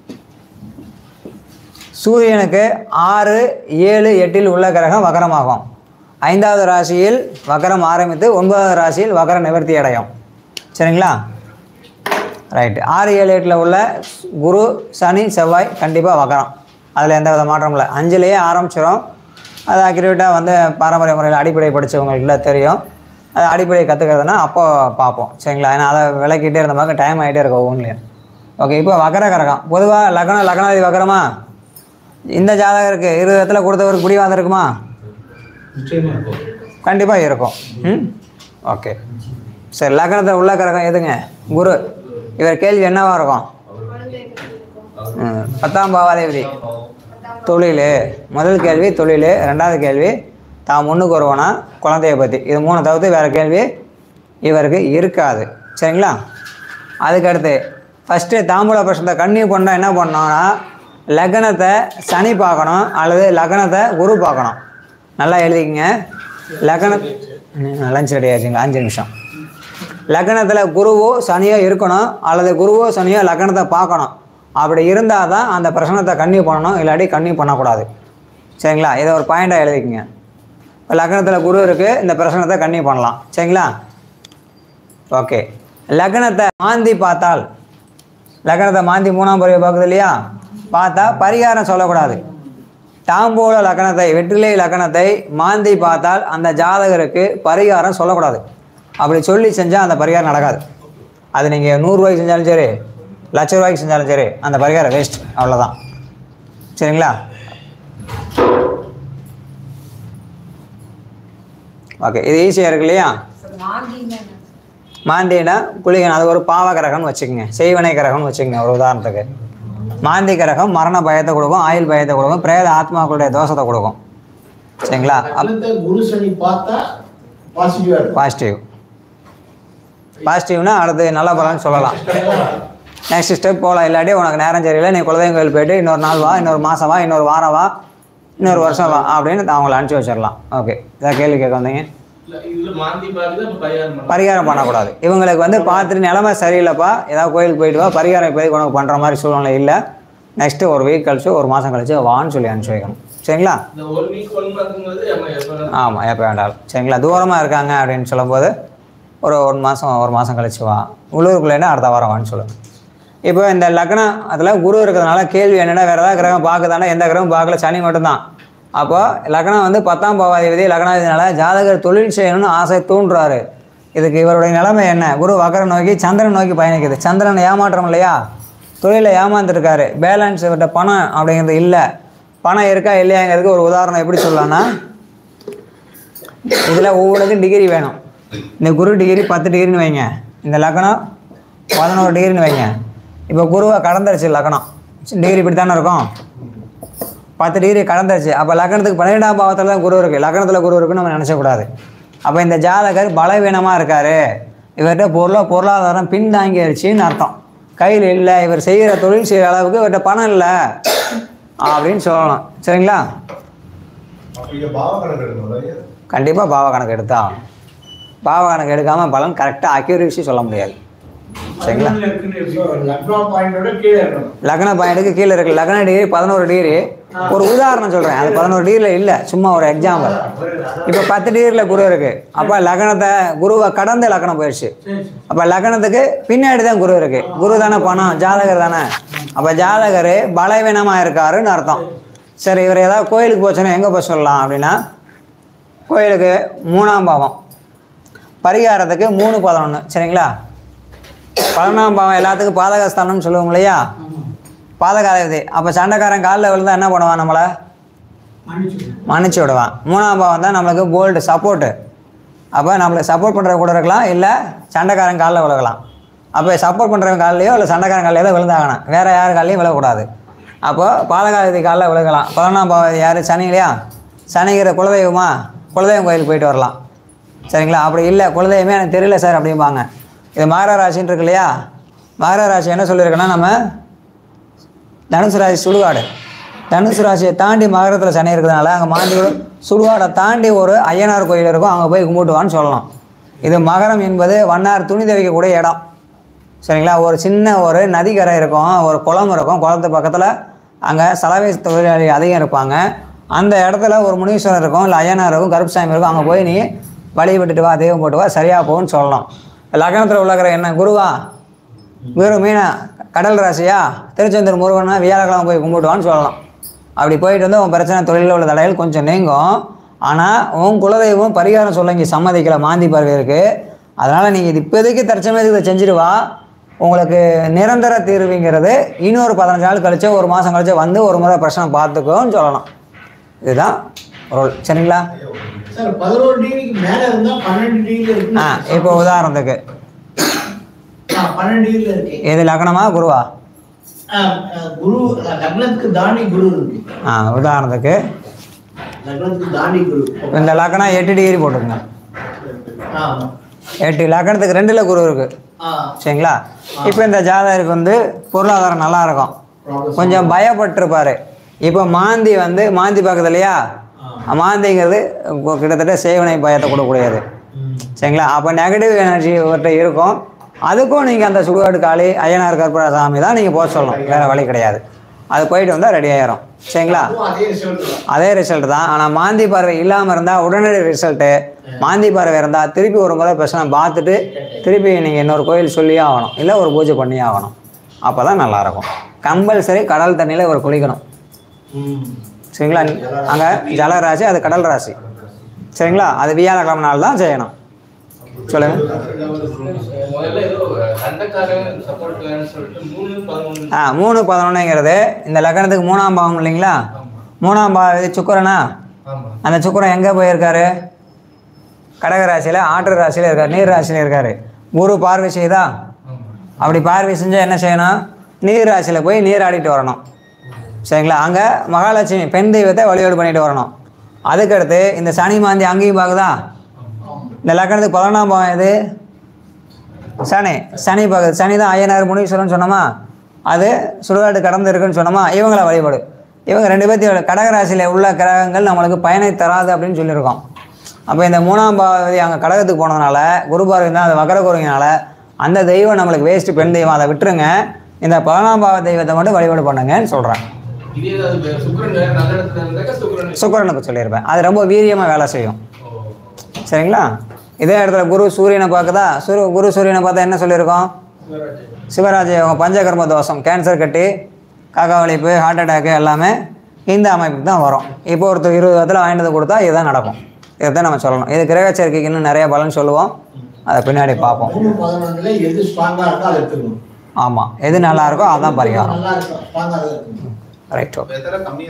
சூரியனுக்கு ஆறு ஏழு எட்டில் உள்ள கிரகம் வக்கரமாகும் ஐந்தாவது ராசியில் வக்கரம் ஆரம்பித்து ஒன்பதாவது ராசியில் வக்கர நிவர்த்தி அடையும் சரிங்களா ரைட்டு ஆறு ஏழு எட்டில் உள்ள குரு சனி செவ்வாய் கண்டிப்பாக வக்கரம் அதில் எந்த வித மாற்றமும் இல்லை அஞ்சுலேயே ஆரம்பிச்சிடும் அது அக்யூரேட்டாக வந்து பாரம்பரிய முறையில் அடிப்படை படித்தவங்களுக்குலாம் தெரியும் அது அடிப்படை கற்றுக்கிறதுனா அப்போ பார்ப்போம் சரிங்களா ஏன்னா அதை விளக்கிட்டே இருந்த மாதிரி டைம் ஆகிட்டே இருக்கும் ஒவ்வொன்றிலையும் ஓகே இப்போ வக்கர கரகம் பொதுவாக லக்னம் லக்னாதி வக்கரமா இந்த ஜாதகருக்கு இருபது இடத்துல கொடுத்தவருக்கு பிடிவாதம் இருக்குமா நிச்சயமா இருக்கும் கண்டிப்பாக இருக்கும் ம் ஓகே சரி லக்னத்தில் உள்ள கிரகம் எதுங்க குரு இவர் கேள்வி என்னவா இருக்கும் ம், பத்தாம் பாவாதிபதி தொழில் முதல் கேள்வி தொழில் ரெண்டாவது கேள்வி தான் முன்னுக்கு வருவானா குழந்தைய பற்றி இது மூணு தவிர்த்து வேறு கேள்வி இவருக்கு இருக்காது சரிங்களா அதுக்கடுத்து ஃபஸ்ட்டு தாம்பூல பிரச்சனை கண்ணி பண்ணால் என்ன பண்ணோம்னா லக்னத்தை சனி பார்க்கணும் அல்லது லக்னத்தை குரு பார்க்கணும் நல்லா எழுதிக்கங்க லக்ன லஞ்ச் ரெடி ஆச்சுங்களா அஞ்சு நிமிஷம் லக்னத்தில் குருவோ சனியோ இருக்கணும் அல்லது குருவோ சனியோ லக்னத்தை பார்க்கணும் அப்படி இருந்தால் தான் அந்த பிரச்சனத்தை கன்னியூ பண்ணணும் இல்லாட்டி கன்னியூ பண்ணக்கூடாது சரிங்களா இதை ஒரு பாயிண்டாக எழுதிக்கங்க இப்போ லக்னத்தில் குரு இருக்குது இந்த பிரச்சனத்தை கன்னியூ பண்ணலாம் சரிங்களா ஓகே லக்னத்தை மாந்தி பார்த்தால் லக்னத்தை மாந்தி மூணாம் பருவ பார்க்குது இல்லையா பார்த்தா பரிகாரம் சொல்லக்கூடாது தாம்பூல லக்னத்தை வெற்றிலை லக்னத்தை மாந்தி பார்த்தால் அந்த ஜாதகருக்கு பரிகாரம் சொல்லக்கூடாது அப்படி சொல்லி செஞ்சால் அந்த பரிகாரம் நடக்காது அது நீங்கள் நூறுரூவாய்க்கு செஞ்சாலும் சரி லட்ச ரூபாய்க்கு செஞ்சாலும் சரி அந்த பரிகாரம் வேஸ்ட் அவ்வளோதான் சரிங்களா ஓகே இது ஈஸியாக இருக்கு இல்லையா மாந்தின்னா என்ன? மாந்தினா குளிகன் அது ஒரு பாவ கிரகம்னு வச்சுக்கோங்க செய்வனை கிரகம்னு வச்சுக்கோங்க ஒரு உதாரணத்துக்கு மாந்தி கிரகம் மரண பயத்தை கொடுக்கும் ஆயுள் பயத்தை கொடுக்கும் பிரேத ஆத்மாக்களுடைய தோஷத்தை கொடுக்கும் சரிங்களா லக்னத்தை குரு சனி பார்த்தா பாசிட்டிவா இருக்கும் பாசிட்டிவ் பாசிட்டிவ்னா அடுத்து நல்ல பலன்னு சொல்லலாம் நெக்ஸ்ட் ஸ்டெப் போகலாம் இல்லாட்டி உனக்கு நேரம் சரியில்லை நீ குலதெய்வம் கோயில் போயிட்டு இன்னொரு நாள் வா இன்னொரு மாதம் வா இன்னொரு வாரம் வா இன்னொரு வருஷம் வா அப்படின்னு அவங்கள அனுப்பிச்சி வச்சிடலாம் ஓகே இதான் கேள்வி கேட்க வந்தீங்க இல்ல இதுல மாந்தி பாக்குது அப்ப பரிகாரம் பண்ணலாம். பரிகாரம் பண்ணக்கூடாது இவங்களுக்கு வந்து பார்த்துட்டு நிலமை சரியில்லைப்பா ஏதாவது கோயிலுக்கு போயிட்டு வா பரிகாரம் இப்போதைக்கு உனக்கு பண்ணுற மாதிரி சூழ்நிலை இல்லை நெக்ஸ்ட்டு ஒரு வீக் கழிச்சு ஒரு மாதம் கழிச்சு வான்னு சொல்லி அனுப்பிச்சி வைக்கணும் சரிங்களா இந்த ஒன் வீக் ஒன் மந்த்ங்கிறது நம்ம எப்ப வேணாலும் ஆமாம் எப்போ வேண்டாலும் சரிங்களா தூரமாக இருக்காங்க அப்படின்னு சொல்லும்போது ஒரு ஒரு மாதம் ஒரு மாதம் கழிச்சு வா உள்ளூருக்குள்ளேன்னா அடுத்த வாரம் வான்னு சொல்லுங்கள் இப்போ இந்த லக்னம் அதில் குரு இருக்கிறதுனால கேள்வி என்னென்னா வேறு ஏதாவது கிரகம் பார்க்குதானே எந்த கிரகம் பார்க்கல சனி மட்டும்தான் அப்போ லக்னம் வந்து பத்தாம் பாவாதிபதி லக்னாதிபதினால ஜாதகர் தொழில் செய்யணும்னு ஆசை தூண்டுறாரு இதுக்கு இவருடைய நிலைமை என்ன குரு வக்கரம் நோக்கி சந்திரன் நோக்கி பயணிக்குது சந்திரன் ஏமாற்றம் இல்லையா தொழிலை ஏமாந்துருக்காரு பேலன்ஸ் இவர்கிட்ட பணம் அப்படிங்கிறது இல்லை பணம் இருக்கா இல்லையாங்கிறதுக்கு ஒரு உதாரணம் எப்படி சொல்லலாம்னா இதில் ஒவ்வொருக்கும் டிகிரி வேணும் இந்த குரு டிகிரி பத்து டிகிரின்னு வைங்க இந்த லக்னம் பதினோரு டிகிரின்னு வைங்க இப்போ குருவை கடந்துருச்சு லக்னம் டிகிரி இப்படி தானே இருக்கும் பத்து டிகிரி கடந்துருச்சு அப்போ லக்னத்துக்கு பன்னிரெண்டாம் பாவத்தில் தான் குரு இருக்குது லக்னத்தில் குரு இருக்குன்னு நம்ம நினச்சக்கூடாது அப்போ இந்த ஜாதகர் பலவீனமாக இருக்கார் இவர்கிட்ட பொருளோ பொருளாதாரம் பின்தாங்கிருச்சுன்னு அர்த்தம் கையில் இல்லை இவர் செய்கிற தொழில் செய்கிற அளவுக்கு இவர்கிட்ட பணம் இல்லை அப்படின்னு சொல்லணும் சரிங்களா அப்ப இங்க பாவ கணக்கு எடுக்கணும் ஐயா கண்டிப்பாக பாவ கணக்கு எடுத்தா பாவ கணக்கு எடுக்காமல் பலன் கரெக்டாக அக்யூரேசி சொல்ல முடியாது சரிங்களா பதினொன்னுல இருக்குன்னு எப்படி So, லக்னோ பாயிண்டோட கீழே இருக்கணும் லக்ன பாயிண்ட்டுக்கு கீழே இருக்கு லக்ன டிகிரி பதினோரு டிகிரி ஒரு உதாரணம் சொல்கிறேன் அது பதினோரு டிகிரியில் இல்லை சும்மா ஒரு எக்ஸாம்பிள் இப்போ பத்து டிகிரியில் குரு இருக்குது அப்போ லக்னத்தை குருவை கடந்து லக்னம் போயிடுச்சு சரி சரி அப்போ லக்னத்துக்கு பின்னாடி தான் குரு இருக்கு குரு தானே பணம் ஜாதகர் தானே அப்போ ஜாதகர் பலவீனமாக இருக்காருன்னு அர்த்தம் சரி இவர் ஏதாவது கோயிலுக்கு போச்சுன்னா எங்கே போய் சொல்லலாம் அப்படின்னா கோயிலுக்கு மூணாம் பாவம் பரிகாரத்துக்கு மூணு பதினொன்று சரிங்களா பதினொன்றாம் பாவம் எல்லாத்துக்கும் பாதகஸ்தானம்னு சொல்லுவோம் இல்லையா பாதகாதிபதி அப்போ சண்டைக்காரன் காலில் விழுந்தா என்ன பண்ணுவான் நம்மளை மன்னிச்சு மன்னிச்சு விடுவான் மூணாம் பாவம் தான் நம்மளுக்கு போல்டு சப்போர்ட்டு அப்போ நம்மளுக்கு சப்போர்ட் பண்ணுறவங்க கூட இருக்கலாம் இல்லை சண்டைக்காரன் காலில் விழுகலாம் அப்போ சப்போர்ட் பண்ணுறவங்க காலையோ இல்லை சண்டைக்காரன் காலையோ தான் விழுந்தாகணும் வேறு யார் காலையும் விழக்கூடாது அப்போ பாதகாதிபதி காலில் விழுகலாம் பதினொன்றாம் பாவம் யார் சனி இல்லையா சனிங்கிற குலதெய்வமா குலதெய்வம் கோயிலுக்கு போயிட்டு வரலாம் சரிங்களா அப்படி இல்லை குலதெய்வமே எனக்கு தெரியல சார் அப்படிம்பாங்க இது மகர ராசின்னு இருக்கு இல்லையா மகர ராசி என்ன சொல்லியிருக்குன்னா நம்ம தனுசு ராசி சுடுகாடு தனுசு ராசியை தாண்டி மகரத்தில் சனி இருக்கிறதுனால அங்கே மாந்தி சுடுகாடை தாண்டி ஒரு ஐயனார் கோயில் இருக்கும் அங்கே போய் கும்பிட்டுவான்னு சொல்லலாம் இது மகரம் என்பது வண்ணார் துணி துவைக்கக்கூடிய இடம் சரிங்களா ஒரு சின்ன ஒரு நதிக்கரை இருக்கும் ஒரு குளம் இருக்கும் குளத்து பக்கத்தில் அங்கே சலவை தொழிலாளி அதிகம் இருப்பாங்க அந்த இடத்துல ஒரு முனீஸ்வரர் இருக்கும் இல்லை ஐயனார் இருக்கும் கருப்புசாமி இருக்கும் அங்கே போய் நீ வழி விட்டுட்டு வா தெய்வம் போட்டு வா சரியாக போகும்னு சொல்லலாம் லக்னத்தில் உள்ளக்கிற என்ன குருவா குரு மீனா கடல் ராசியா திருச்செந்தூர் முருகனா வியாழக்கிழமை போய் கும்பிட்டுவான்னு சொல்லலாம் அப்படி போயிட்டு வந்து உன் பிரச்சனை தொழிலில் உள்ள தடைகள் கொஞ்சம் நீங்கும் ஆனால் உன் குலதெய்வம் பரிகாரம் சொல்ல இங்கே சம்மதிக்கல மாந்தி பார்வை இருக்குது அதனால் நீங்கள் இது இப்போதைக்கு தற்சமயத்துக்கு இதை செஞ்சுட்டு வா உங்களுக்கு நிரந்தர தீர்வுங்கிறது இன்னொரு பதினஞ்சு நாள் கழிச்சோ ஒரு மாதம் கழிச்சோ வந்து ஒரு முறை பிரச்சனை பார்த்துக்கோன்னு சொல்லலாம் இதுதான் ரோல் சரிங்களா சார் பதினோரு டிகிரிக்கு மேல இருந்தா பன்னெண்டு டிகிரில இருக்கு ஆ இப்போ உதாரணத்துக்கு பன்னெண்டு டிகிரில இருக்கு இது லக்னமா குருவா ஆ, ஆ, குரு லக்னத்துக்கு தாண்டி குரு இருக்கு ஆ உதாரணத்துக்கு லக்னத்துக்கு தாண்டி குரு இந்த லக்னம் எட்டு டிகிரி போட்டுருங்க ஆமா எட்டு லக்னத்துக்கு ரெண்டில் குரு இருக்குது ஆ சரிங்களா இப்போ இந்த ஜாதகருக்கு வந்து பொருளாதாரம் நல்லா இருக்கும் கொஞ்சம் பயப்பட்டிருப்பாரு இப்போ மாந்தி வந்து மாந்தி பார்க்குது இல்லையா மாந்திங்கிறது கொ- கிட்டத்தட்ட சேவனை பயத்தை கொடுக்கக்கூடியது சரிங்களா அப்போ நெகட்டிவ் எனர்ஜி இவர்கிட்ட இருக்கும் அதுக்கும் நீங்கள் அந்த சுடுகாடு காளி ஐயனார் கற்பூர சாமி தான் நீங்கள் போக சொல்லணும் வேறு வழி கிடையாது அது போயிட்டு வந்தால் ரெடி ஆயிரும் சரிங்களா அதுவும் அதே ரிசல்ட் தான் அதே ரிசல்ட் தான் ஆனால் மாந்தி பார்வை இல்லாமல் இருந்தால் உடனடி ரிசல்ட்டு மாந்தி பார்வை இருந்தால் திருப்பி ஒரு முறை பிரச்சனை பார்த்துட்டு திருப்பி நீங்கள் இன்னொரு கோயில் சொல்லியே ஆகணும் இல்லை ஒரு பூஜை பண்ணியே ஆகணும் அப்போ தான் நல்லாயிருக்கும் கம்பல்சரி கடல் தண்ணியில் ஒரு குளிக்கணும் சரிங்களா அங்கே ஜலராசி அது கடல் ராசி சரிங்களா அது வியாழக்கிழமை நாள் தான் செய்யணும் சொல்லுங்கள் முதல்ல ஏதோ சண்டைக்காரன் சப்போர்ட் சொல்லிட்டு மூணு பதினொன்று ஆ மூணு பதினொன்றுங்கிறது இந்த லக்னத்துக்கு மூணாம் பாவம் இல்லைங்களா மூணாம் பாவம் இது சுக்கரனா ஆமா அந்த சுக்கிரன் எங்கே போயிருக்காரு கடக ராசியில் ஆற்று ராசியில் இருக்கார் நீர் ராசியில் இருக்கார் குரு பார்வை செய்தா ஆமா அப்படி பார்வை செஞ்சால் என்ன செய்யணும் நீர் ராசியில் போய் நீராடிட்டு வரணும் சரிங்களா அங்கே மகாலட்சுமி பெண் தெய்வத்தை வழிபாடு பண்ணிட்டு வரணும் அதுக்கடுத்து இந்த சனி மாந்தி அங்கேயும் பார்க்குதா இந்த லக்கணத்துக்கு பதினொன்றாம் பாவம் எது சனி சனி பார்க்குது சனி தான் ஐயனார் முனீஸ்வரன் சொன்னோமா அது சுடுகாட்டு கடந்து இருக்குன்னு சொன்னோமா இவங்கள வழிபாடு இவங்க ரெண்டு பேர்த்தையும் கடகராசியில் உள்ள கிரகங்கள் நம்மளுக்கு பயனை தராது அப்படின்னு சொல்லியிருக்கோம் அப்போ இந்த மூணாம் பாவதி அங்கே கடகத்துக்கு போனதுனால குரு பார்வை தான் அது வக்கர குருவினால அந்த தெய்வம் நம்மளுக்கு வேஸ்ட்டு பெண் தெய்வம் அதை விட்டுருங்க இந்த பதினொன்றாம் பாவ தெய்வத்தை மட்டும் வழிபாடு பண்ணுங்கன்னு சொல்கிறேன் இதே ஏதாவது சுக்கரன் வேற நல்ல இடத்துல இருந்தாக்கா சுக்கரன் சுக்கரனுக்கு சொல்லியிருப்பேன் அது ரொம்ப வீரியமாக வேலை செய்யும் ஓ சரிங்களா இதே இடத்துல குரு சூரியனை பார்க்குதா சுரு குரு சூரியனை பார்த்தா என்ன சொல்லியிருக்கோம் சிவராஜ யோகம் பஞ்சகர்ம தோஷம் கேன்சர் கட்டி காக்கா வலிப்பு ஹார்ட் அட்டாக்கு எல்லாமே இந்த அமைப்புக்கு தான் வரும் இப்போ ஒருத்தர் இருபது வயதில் வாங்கிட்டு வந்து கொடுத்தா இதுதான் நடக்கும் இதை தான் நம்ம சொல்லணும் இது கிரக சேர்க்கைக்கு இன்னும் நிறைய பலன் சொல்லுவோம் அதை பின்னாடி பார்ப்போம் மூணு பதினொன்றுல எது ஸ்ட்ராங்கா இருக்கோ அதை எடுத்துக்கணும் ஆமாம் எது நல்லா இருக்கோ அதான் பரிகாரம் நல்லா இருக்கும் ஸ்ட்ராங்கா அதை எடுத்துக்கணும் ரைட் ஓகே வெத்தலை கம்மியா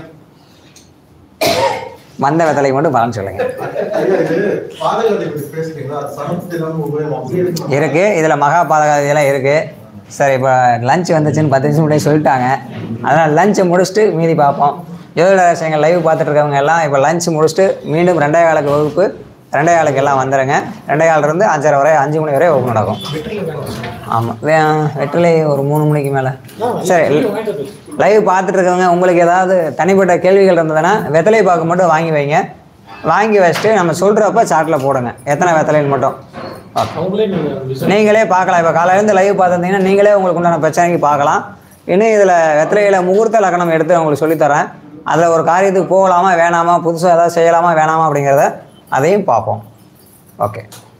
வந்த வெத்தலைக்கு மட்டும் பலன் சொல்லுங்க ஐயா, இது பாதகத்தை பத்தி பேசுறீங்களா சமத்துவம் உபயோகம் அப்படி இருக்கு இருக்கு இதில் மகா பாதகாதியெல்லாம் இருக்கு சரி இப்போ லஞ்ச் வந்துச்சுன்னு பத்து நிமிஷம் முன்னாடி சொல்லிட்டாங்க அதனால் லஞ்சை முடிச்சுட்டு மீதி பார்ப்போம் ஜோதிட ரகசியங்கள் லைவ் பார்த்துட்டு இருக்கவங்க எல்லாம் இப்போ லஞ்ச் முடிச்சுட்டு மீண்டும் ரெண்டாவது காலக்கு வகுப்பு ரெண்டே காலுக்கு எல்லாம் வந்துடுங்க ரெண்டே கால் இருந்து அஞ்சரை வரை அஞ்சு மணி வரை ஓப்பன் நடக்கும் வெற்றில வேணும் ஆமாம் வே வெற்றிலை ஒரு மூணு மணிக்கு மேலே ஆ, சரி வெற்றிலை வாங்கிட்டு வந்து. லைவ் பார்த்துட்டு இருக்கவங்க உங்களுக்கு ஏதாவது தனிப்பட்ட கேள்விகள் இருந்ததுன்னா வெத்தலை பாக்கு மட்டும் வாங்கி வைங்க வாங்கி வச்சுட்டு நம்ம சொல்கிறப்ப சாட்டில் போடுங்க எத்தனை வெத்தலைன்னு மட்டும் ஓகே அவங்களே நீங்க விசாரி- நீங்களே நீங்களே பார்க்கலாம் இப்போ காலையிலேருந்து லைவ் பார்த்துருந்தீங்கன்னா நீங்களே உங்களுக்கு உண்டான பிரச்சனைக்கு பார்க்கலாம் இன்னும் இதில் வெத்தலையில் முகூர்த்த லக்கணம் எடுத்து உங்களுக்கு சொல்லித்தரேன் அதில் ஒரு காரியத்துக்கு போகலாமா வேணாமா புதுசாக ஏதாவது செய்யலாமா வேணாமா அப்படிங்கிறத அதையும் பார்ப்போம் ஓகே